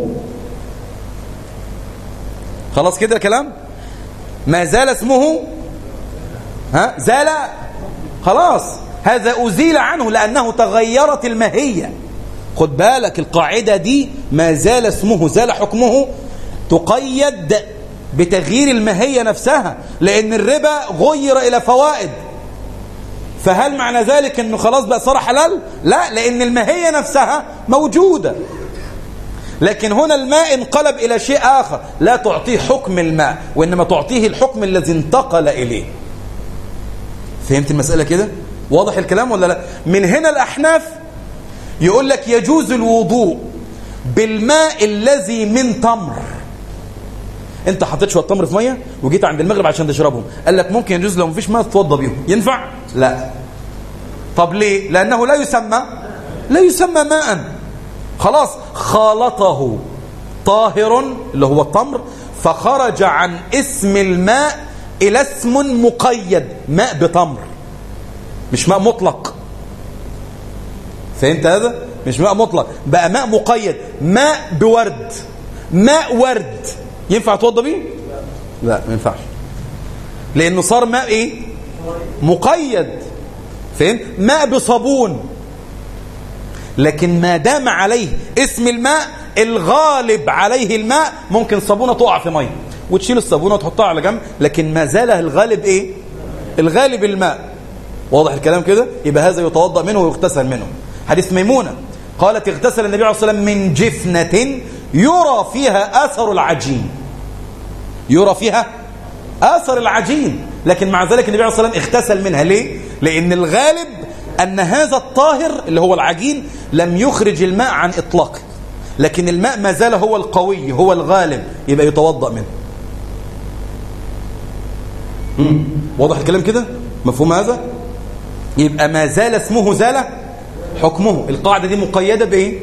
خلاص كده الكلام ما زال اسمه ها زال خلاص هذا أزيل عنه لأنه تغيرت الماهية خد بالك القاعدة دي ما زال اسمه زال حكمه تقيد بتغيير الماهية نفسها لأن الربا غير إلى فوائد فهل معنى ذلك أنه خلاص بقى صار حلال لا لأن الماهية نفسها موجودة لكن هنا الماء انقلب إلى شيء آخر لا تعطيه حكم الماء وإنما تعطيه الحكم الذي انتقل إليه فهمت المسألة كده واضح الكلام ولا لا من هنا الأحناف يقول لك يجوز الوضوء بالماء الذي من تمر انت حطيت شويه تمر في ميه وجيت عند المغرب عشان تشربهم قال لك ممكن يجوز لو مفيش ماء تتوضى بيهم ينفع لا طب ليه لانه لا يسمى لا يسمى ماء خلاص خالطه طاهر اللي هو التمر فخرج عن اسم الماء الى اسم مقيد ماء بتمر مش ماء مطلق فهمت هذا مش ماء مطلق بقى ماء مقيد ماء بورد ماء ورد ينفع توضى بيه لا ما ينفعش لانه صار ماء ايه مقيد فهمت ماء بصابون لكن ما دام عليه اسم الماء الغالب عليه الماء ممكن صابونه تقع في ميه وتشيل الصابونه وتحطها على جنب لكن ما زال الغالب ايه الغالب الماء واضح الكلام كده يبقى هذا يتوضا منه ويغتسل منه حديث ميمونه قالت اغتسل النبي عليه الصلاه والسلام من جفنه يرى فيها اثر العجين يرى فيها اثر العجين لكن مع ذلك النبي عليه الصلاه والسلام اغتسل منها ليه لان الغالب ان هذا الطاهر اللي هو العجين لم يخرج الماء عن اطلاقه لكن الماء ما زال هو القوي هو الغالب يبقى يتوضا منه واضح الكلام كده مفهوم هذا يبقى ما زال اسمه زال حكمه القاعدة دي مقيدة بإيه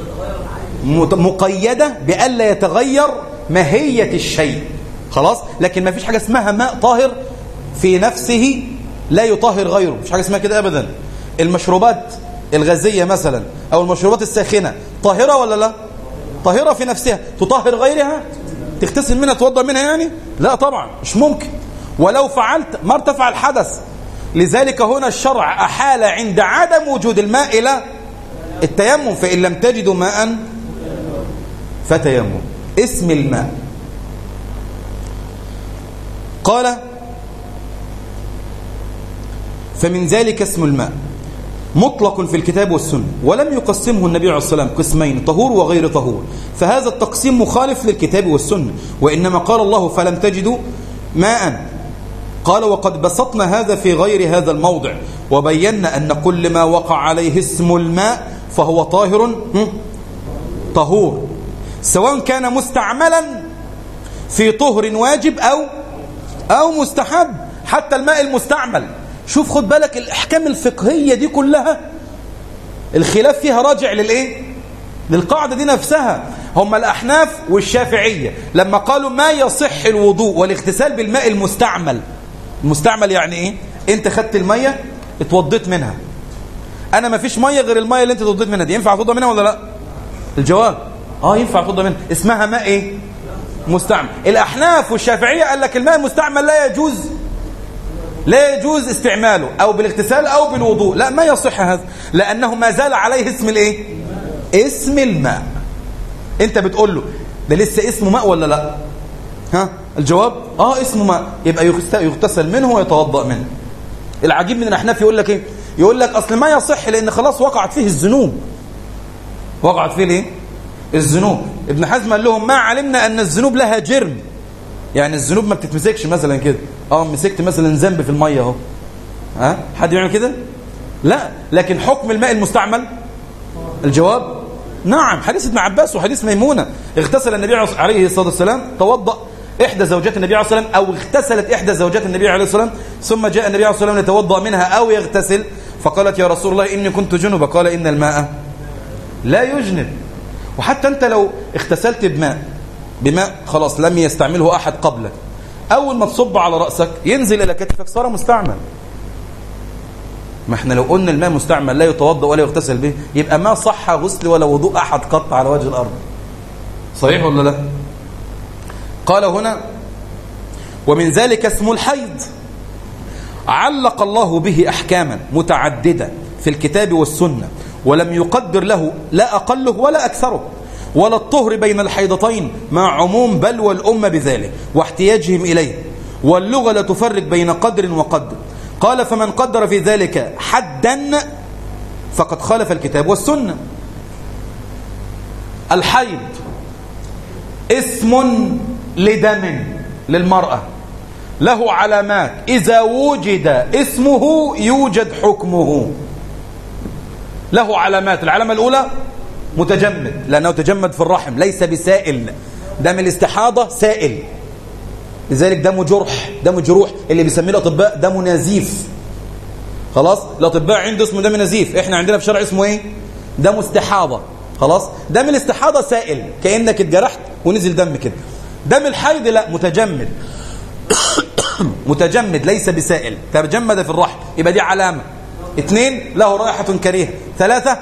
مقيدة بألا يتغير ماهية الشيء خلاص لكن ما فيش حاجة اسمها ماء طاهر في نفسه لا يطهر غيره مش حاجة اسمها كده أبدا المشروبات الغازية مثلا أو المشروبات الساخنة طاهرة ولا لا طاهرة في نفسها تطهر غيرها تغتسل منها توضى منها يعني لا طبعا مش ممكن ولو فعلت ما ارتفع الحدث لذلك هنا الشرع أحال عند عدم وجود الماء إلى التيمم فإن لم تجدوا ماء فتيمم اسم الماء قال فمن ذلك اسم الماء مطلق في الكتاب والسنة ولم يقسمه النبي عليه الصلاة والسلام قسمين طهور وغير طهور فهذا التقسيم مخالف للكتاب والسنة وإنما قال الله فلم تجدوا ماء قال وقد بسطنا هذا في غير هذا الموضع وبينا أن كل ما وقع عليه اسم الماء فهو طاهر طهور سواء كان مستعملا في طهر واجب أو أو مستحب حتى الماء المستعمل شوف خد بالك الأحكام الفقهية دي كلها الخلاف فيها راجع للإيه للقاعدة دي نفسها هم الأحناف والشافعية لما قالوا ما يصح الوضوء والاغتسال بالماء المستعمل المستعمل يعني ايه انت خدت المية اتوضيت منها انا ما فيش مية غير المية اللي انت اتوضيت منها دي ينفع اتوضى منها ولا لا الجواب اه ينفع اتوضى منها اسمها ماء ايه مستعمل الاحناف والشافعية قال لك الماء المستعمل لا يجوز لا يجوز استعماله او بالاغتسال او بالوضوء لا ما يصح هذا لانه ما زال عليه اسم الايه اسم الماء انت بتقول له ده لسه اسمه ماء ولا لا ها الجواب اه اسمه ماء يبقى يغتسل منه ويتوضأ منه العجيب من الأحناف يقول لك ايه يقول لك أصل ما يصح لأن خلاص وقعت فيه الذنوب وقعت فيه الايه الذنوب ابن حزم قال لهم ما علمنا أن الذنوب لها جرم يعني الذنوب ما بتتمسكش مثلا كده اه مسكت مثلا ذنب في الميه اهو ها حد يعمل كده لا لكن حكم الماء المستعمل الجواب نعم حديث ابن عباس وحديث ميمونه اغتسل النبي عليه الصلاه والسلام توضأ إحدى زوجات النبي عليه الصلاة والسلام أو اغتسلت إحدى زوجات النبي عليه الصلاة والسلام ثم جاء النبي عليه الصلاة والسلام ليتوضأ منها أو يغتسل فقالت يا رسول الله إني كنت جنبا قال إن الماء لا يجنب وحتى أنت لو اغتسلت بماء بماء خلاص لم يستعمله أحد قبلك أول ما تصب على رأسك ينزل إلى كتفك صار مستعمل ما احنا لو قلنا الماء مستعمل لا يتوضأ ولا يغتسل به يبقى ما صح غسل ولا وضوء أحد قط على وجه الأرض صحيح ولا لا قال هنا ومن ذلك اسم الحيض علق الله به أحكاما متعددة في الكتاب والسنة ولم يقدر له لا أقله ولا أكثره ولا الطهر بين الحيضتين مع عموم بل والأمة بذلك واحتياجهم إليه واللغة لا تفرق بين قدر وقدر قال فمن قدر في ذلك حدا فقد خالف الكتاب والسنة الحيض اسم لدم للمرأة له علامات إذا وجد اسمه يوجد حكمه له علامات العلامة الأولى متجمد لأنه تجمد في الرحم ليس بسائل دم الاستحاضة سائل لذلك دم جرح دم جروح اللي بيسميه الأطباء دم نزيف خلاص الأطباء عنده اسمه دم نزيف احنا عندنا في شرع اسمه ايه دم استحاضة خلاص دم الاستحاضة سائل كأنك اتجرحت ونزل دم كده دم الحيض لا متجمد متجمد ليس بسائل تجمد في الرحم يبقى دي علامة اثنين له رائحة كريهة ثلاثة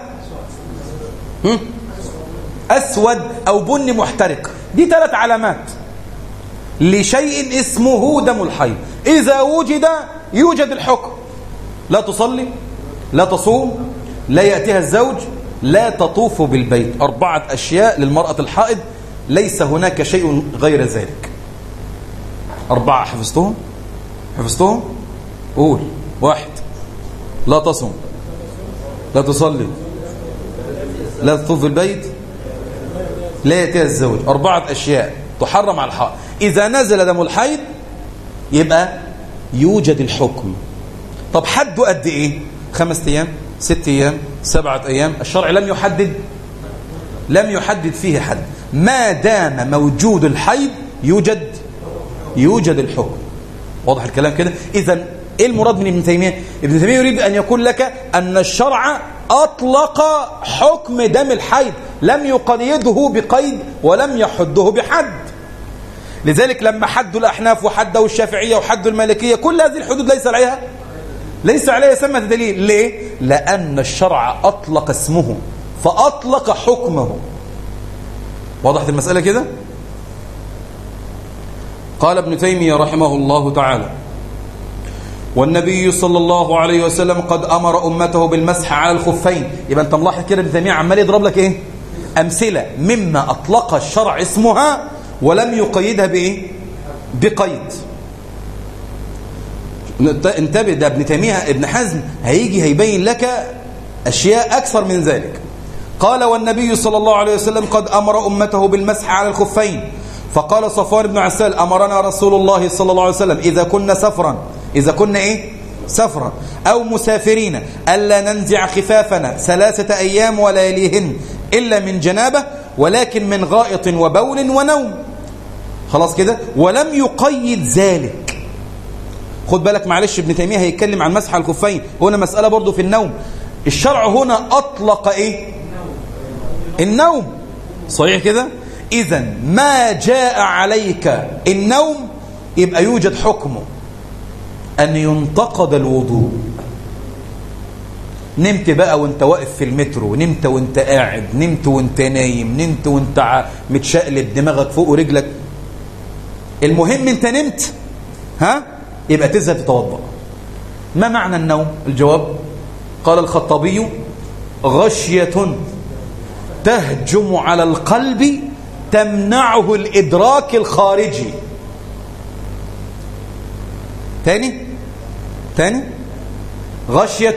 أسود أو بني محترق دي ثلاث علامات لشيء اسمه دم الحيض إذا وجد يوجد الحكم لا تصلي لا تصوم لا يأتيها الزوج لا تطوف بالبيت أربعة أشياء للمرأة الحائض ليس هناك شيء غير ذلك أربعة حفظتهم حفظتهم قول واحد لا تصوم لا تصلي لا تطوف البيت لا يأتيها الزوج أربعة أشياء تحرم على الحائض إذا نزل دم الحيض يبقى يوجد الحكم طب حده قد إيه خمس أيام ست أيام سبعة أيام الشرع لم يحدد لم يحدد فيه حد ما دام موجود الحيض يوجد يوجد الحكم واضح الكلام كده إذا إيه المراد من ابن تيمية ابن تيمية يريد أن يقول لك أن الشرع أطلق حكم دم الحيض لم يقيده بقيد ولم يحده بحد لذلك لما حدوا الأحناف وحدوا الشافعية وحدوا المالكية كل هذه الحدود ليس عليها ليس عليها سمة دليل ليه؟ لأن الشرع أطلق اسمه فأطلق حكمه وضحت المسألة كده؟ قال ابن تيمية رحمه الله تعالى والنبي صلى الله عليه وسلم قد أمر أمته بالمسح على الخفين يبقى أنت ملاحظ كده ابن تيمية عمال يضرب لك إيه أمثلة مما أطلق الشرع اسمها ولم يقيدها بإيه بقيد انتبه ده ابن تيمية ابن حزم هيجي هيبين لك أشياء أكثر من ذلك قال والنبي صلى الله عليه وسلم قد أمر أمته بالمسح على الخفين فقال صفوان بن عسال أمرنا رسول الله صلى الله عليه وسلم إذا كنا سفرا إذا كنا إيه سفرا أو مسافرين ألا ننزع خفافنا ثلاثة أيام ولياليهن إلا من جنابة ولكن من غائط وبول ونوم خلاص كده ولم يقيد ذلك خد بالك معلش ابن تيمية هيتكلم عن مسح الخفين هنا مسألة برضو في النوم الشرع هنا أطلق إيه النوم صحيح كده إذا ما جاء عليك النوم يبقى يوجد حكمه أن ينتقد الوضوء نمت بقى وانت واقف في المترو نمت وانت قاعد نمت وانت نايم نمت وانت متشقلب دماغك فوق ورجلك المهم انت نمت ها يبقى تذهب تتوضا ما معنى النوم الجواب قال الخطابي غشية تهجم على القلب تمنعه الإدراك الخارجي تاني تاني غشية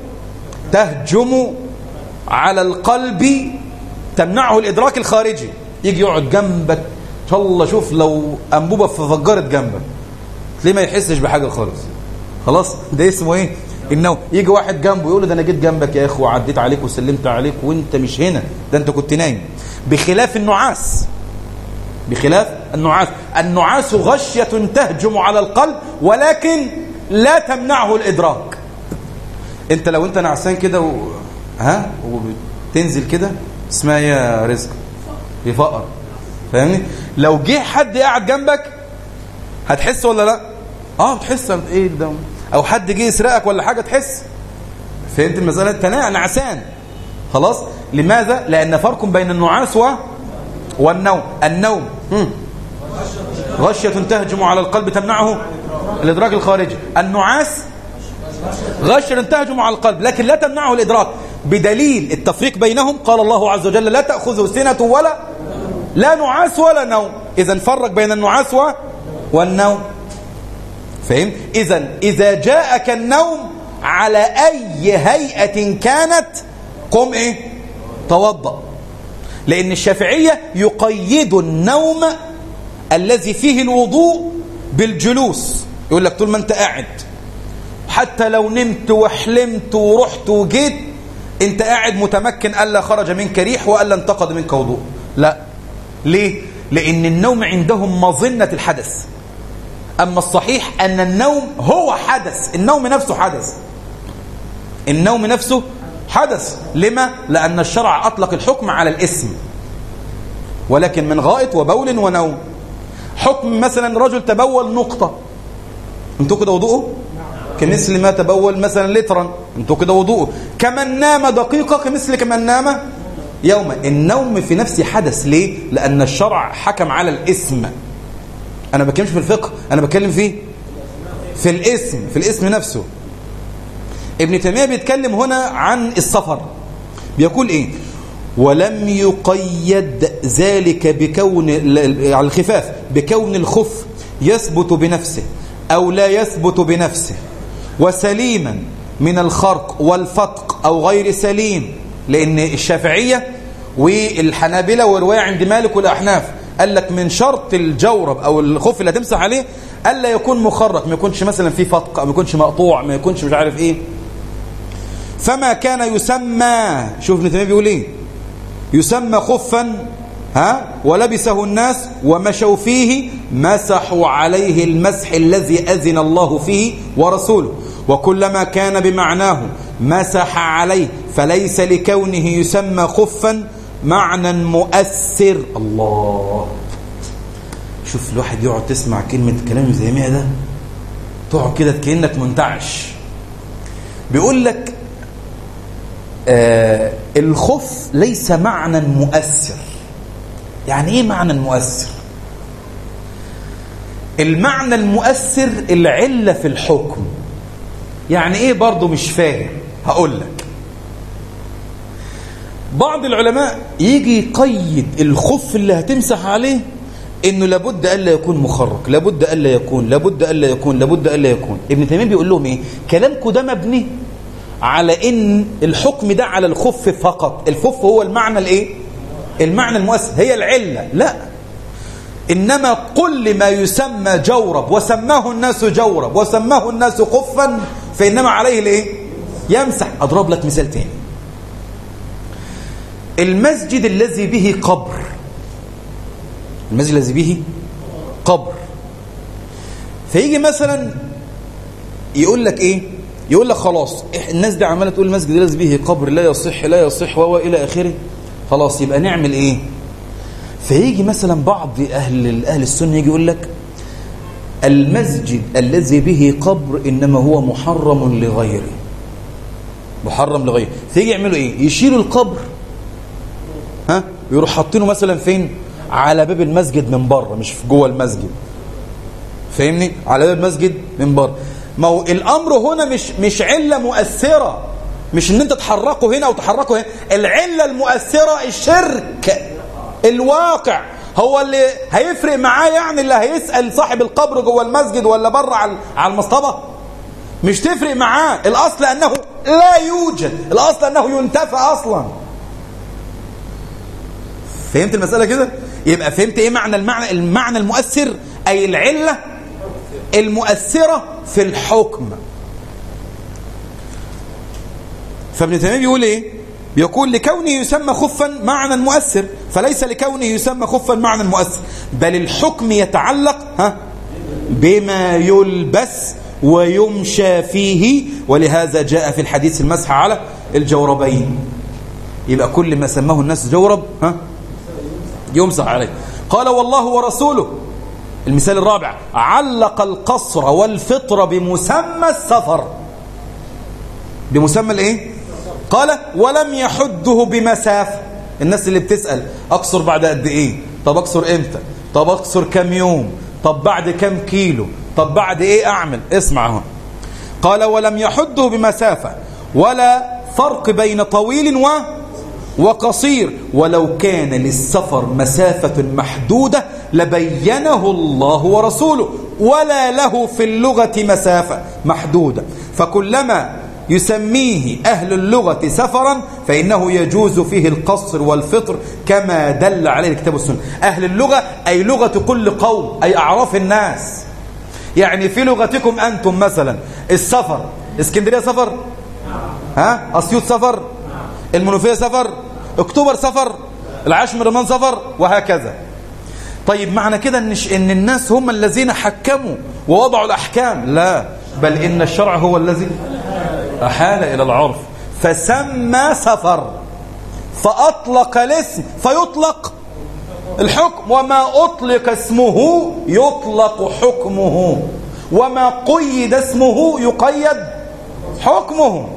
تهجم على القلب تمنعه الإدراك الخارجي يجي يقعد جنبك إن شاء الله شوف لو أنبوبة فجرت جنبك ليه ما يحسش بحاجة خالص خلاص ده اسمه ايه النوم يجي واحد جنبه يقول له ده انا جيت جنبك يا اخي وعديت عليك وسلمت عليك وانت مش هنا ده انت كنت نايم بخلاف النعاس بخلاف النعاس النعاس غشية تهجم على القلب ولكن لا تمنعه الإدراك انت لو انت نعسان كده و... ها وتنزل كده اسمها يا رزق يفقر فاهمني لو جه حد قاعد جنبك هتحس ولا لا اه بتحس ايه ده او حد جه يسرقك ولا حاجه تحس فهمت المساله انت نعسان خلاص لماذا لان فرق بين النعاس و والنوم النوم مم. غشية تهجم على القلب تمنعه الإدراك الخارجي النعاس غشية تهجم على القلب لكن لا تمنعه الإدراك بدليل التفريق بينهم قال الله عز وجل لا تأخذه سنة ولا لا نعاس ولا نوم إذا فرق بين النعاس و... والنوم فهم إذا إذا جاءك النوم على أي هيئة كانت قم إيه توضأ لأن الشافعية يقيد النوم الذي فيه الوضوء بالجلوس يقول لك طول ما أنت قاعد حتى لو نمت وحلمت ورحت وجيت أنت قاعد متمكن ألا خرج منك ريح وألا انتقد منك وضوء لا ليه؟ لأن النوم عندهم مظنة الحدث أما الصحيح أن النوم هو حدث النوم نفسه حدث النوم نفسه حدث لما؟ لأن الشرع أطلق الحكم على الاسم ولكن من غائط وبول ونوم حكم مثلا رجل تبول نقطة انتوا كده وضوءه كمثل ما تبول مثلا لترا انتوا كده وضوءه كمن نام دقيقة كمثل كمن نام يوما النوم في نفسه حدث ليه؟ لأن الشرع حكم على الاسم أنا بكلمش في الفقه أنا بتكلم فيه في الاسم في الاسم نفسه ابن تيمية بيتكلم هنا عن السفر بيقول ايه ولم يقيد ذلك بكون على الخفاف بكون الخف يثبت بنفسه أو لا يثبت بنفسه وسليما من الخرق والفتق أو غير سليم لأن الشافعية والحنابلة ورواية عند مالك والأحناف قال لك من شرط الجورب أو الخف اللي هتمسح عليه ألا يكون مخرق ما يكونش مثلا فيه فتق أو ما يكونش مقطوع ما يكونش مش عارف إيه فما كان يسمى شوف ابن تيميه بيقول ايه يسمى خفا ها ولبسه الناس ومشوا فيه مسحوا عليه المسح الذي أذن الله فيه ورسوله وكلما كان بمعناه مسح عليه فليس لكونه يسمى خفا معنى مؤثر الله شوف الواحد يقعد تسمع كلمة كلام زي ما ده تقعد كده كأنك منتعش بيقول لك آه الخف ليس معنى مؤثر يعني ايه معنى مؤثر المعنى المؤثر العلة في الحكم يعني ايه برضو مش فاهم هقول لك بعض العلماء يجي يقيد الخف اللي هتمسح عليه انه لابد الا يكون مخرق لابد الا يكون لابد الا يكون لابد الا يكون ابن تيميه بيقول لهم ايه كلامكم ده مبني على ان الحكم ده على الخف فقط الخف هو المعنى الايه المعنى المؤثر هي العله لا انما كل ما يسمى جورب وسماه الناس جورب وسماه الناس خفا فانما عليه الايه يمسح اضرب لك مثال تاني المسجد الذي به قبر المسجد الذي به قبر فيجي مثلا يقول لك ايه يقول لك خلاص الناس دي عماله تقول المسجد الذي به قبر لا يصح لا يصح وهو الى اخره خلاص يبقى نعمل ايه فيجي مثلا بعض اهل اهل السنه يجي يقول لك المسجد الذي به قبر انما هو محرم لغيره محرم لغيره فيجي يعملوا ايه يشيلوا القبر ها ويروح حاطينه مثلا فين على باب المسجد من بره مش في جوه المسجد فاهمني على باب المسجد من بره ما هو الامر هنا مش مش عله مؤثره مش ان انت تحركه هنا وتحركه هنا العله المؤثره الشرك الواقع هو اللي هيفرق معاه يعني اللي هيسأل صاحب القبر جوه المسجد ولا بره على على المصطبة مش تفرق معاه الأصل أنه لا يوجد الأصل أنه ينتفى أصلا فهمت المسألة كده يبقى فهمت ايه معنى المعنى المعنى المؤثر أي العلة المؤثرة في الحكم فابن تيمية بيقول ايه يقول لكونه يسمى خفا معنى مؤثر فليس لكونه يسمى خفا معنى مؤثر بل الحكم يتعلق ها بما يلبس ويمشى فيه ولهذا جاء في الحديث المسح على الجوربين يبقى كل ما سماه الناس جورب ها يمسح عليه قال والله ورسوله المثال الرابع علق القصر والفطر بمسمى السفر بمسمى الايه قال ولم يحده بمسافة الناس اللي بتسأل أقصر بعد قد إيه طب أقصر إمتى طب أقصر كم يوم طب بعد كم كيلو طب بعد إيه أعمل اسمع هون قال ولم يحده بمسافة ولا فرق بين طويل و وقصير ولو كان للسفر مسافة محدودة لبينه الله ورسوله ولا له في اللغة مسافة محدودة فكلما يسميه أهل اللغة سفرا فإنه يجوز فيه القصر والفطر كما دل عليه الكتاب والسنة أهل اللغة أي لغة كل قوم أي أعراف الناس يعني في لغتكم أنتم مثلا السفر اسكندرية سفر ها أسيوط سفر المنوفية سفر اكتوبر سفر العاشر من رمضان سفر وهكذا طيب معنى كده ان ان الناس هم الذين حكموا ووضعوا الاحكام لا بل ان الشرع هو الذي احال الى العرف فسمى سفر فاطلق الاسم فيطلق الحكم وما اطلق اسمه يطلق حكمه وما قيد اسمه يقيد حكمه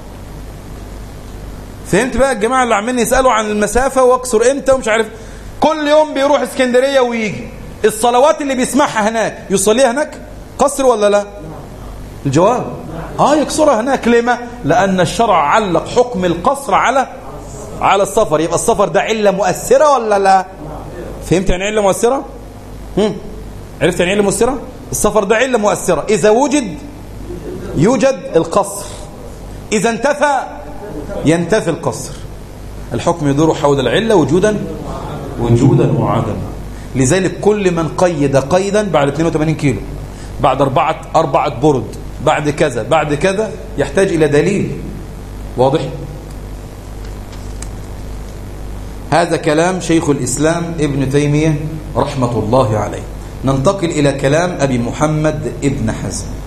فهمت بقى الجماعه اللي عمالين يسالوا عن المسافه واكسر امتى ومش عارف كل يوم بيروح اسكندريه ويجي الصلوات اللي بيسمعها هناك يصليها هناك قصر ولا لا الجواب اه يكسرها هناك لما لان الشرع علق حكم القصر على على السفر يبقى السفر ده عله مؤثره ولا لا فهمت يعني عله مؤثره هم. عرفت يعني عله مؤثره السفر ده عله مؤثره اذا وجد يوجد القصر اذا انتفى ينتفي القصر الحكم يدور حول العله وجودا وجودا وعدما لذلك كل من قيد قيدا بعد 82 كيلو بعد أربعة, أربعة برد بعد كذا بعد كذا يحتاج إلى دليل واضح هذا كلام شيخ الإسلام ابن تيمية رحمة الله عليه ننتقل إلى كلام أبي محمد ابن حزم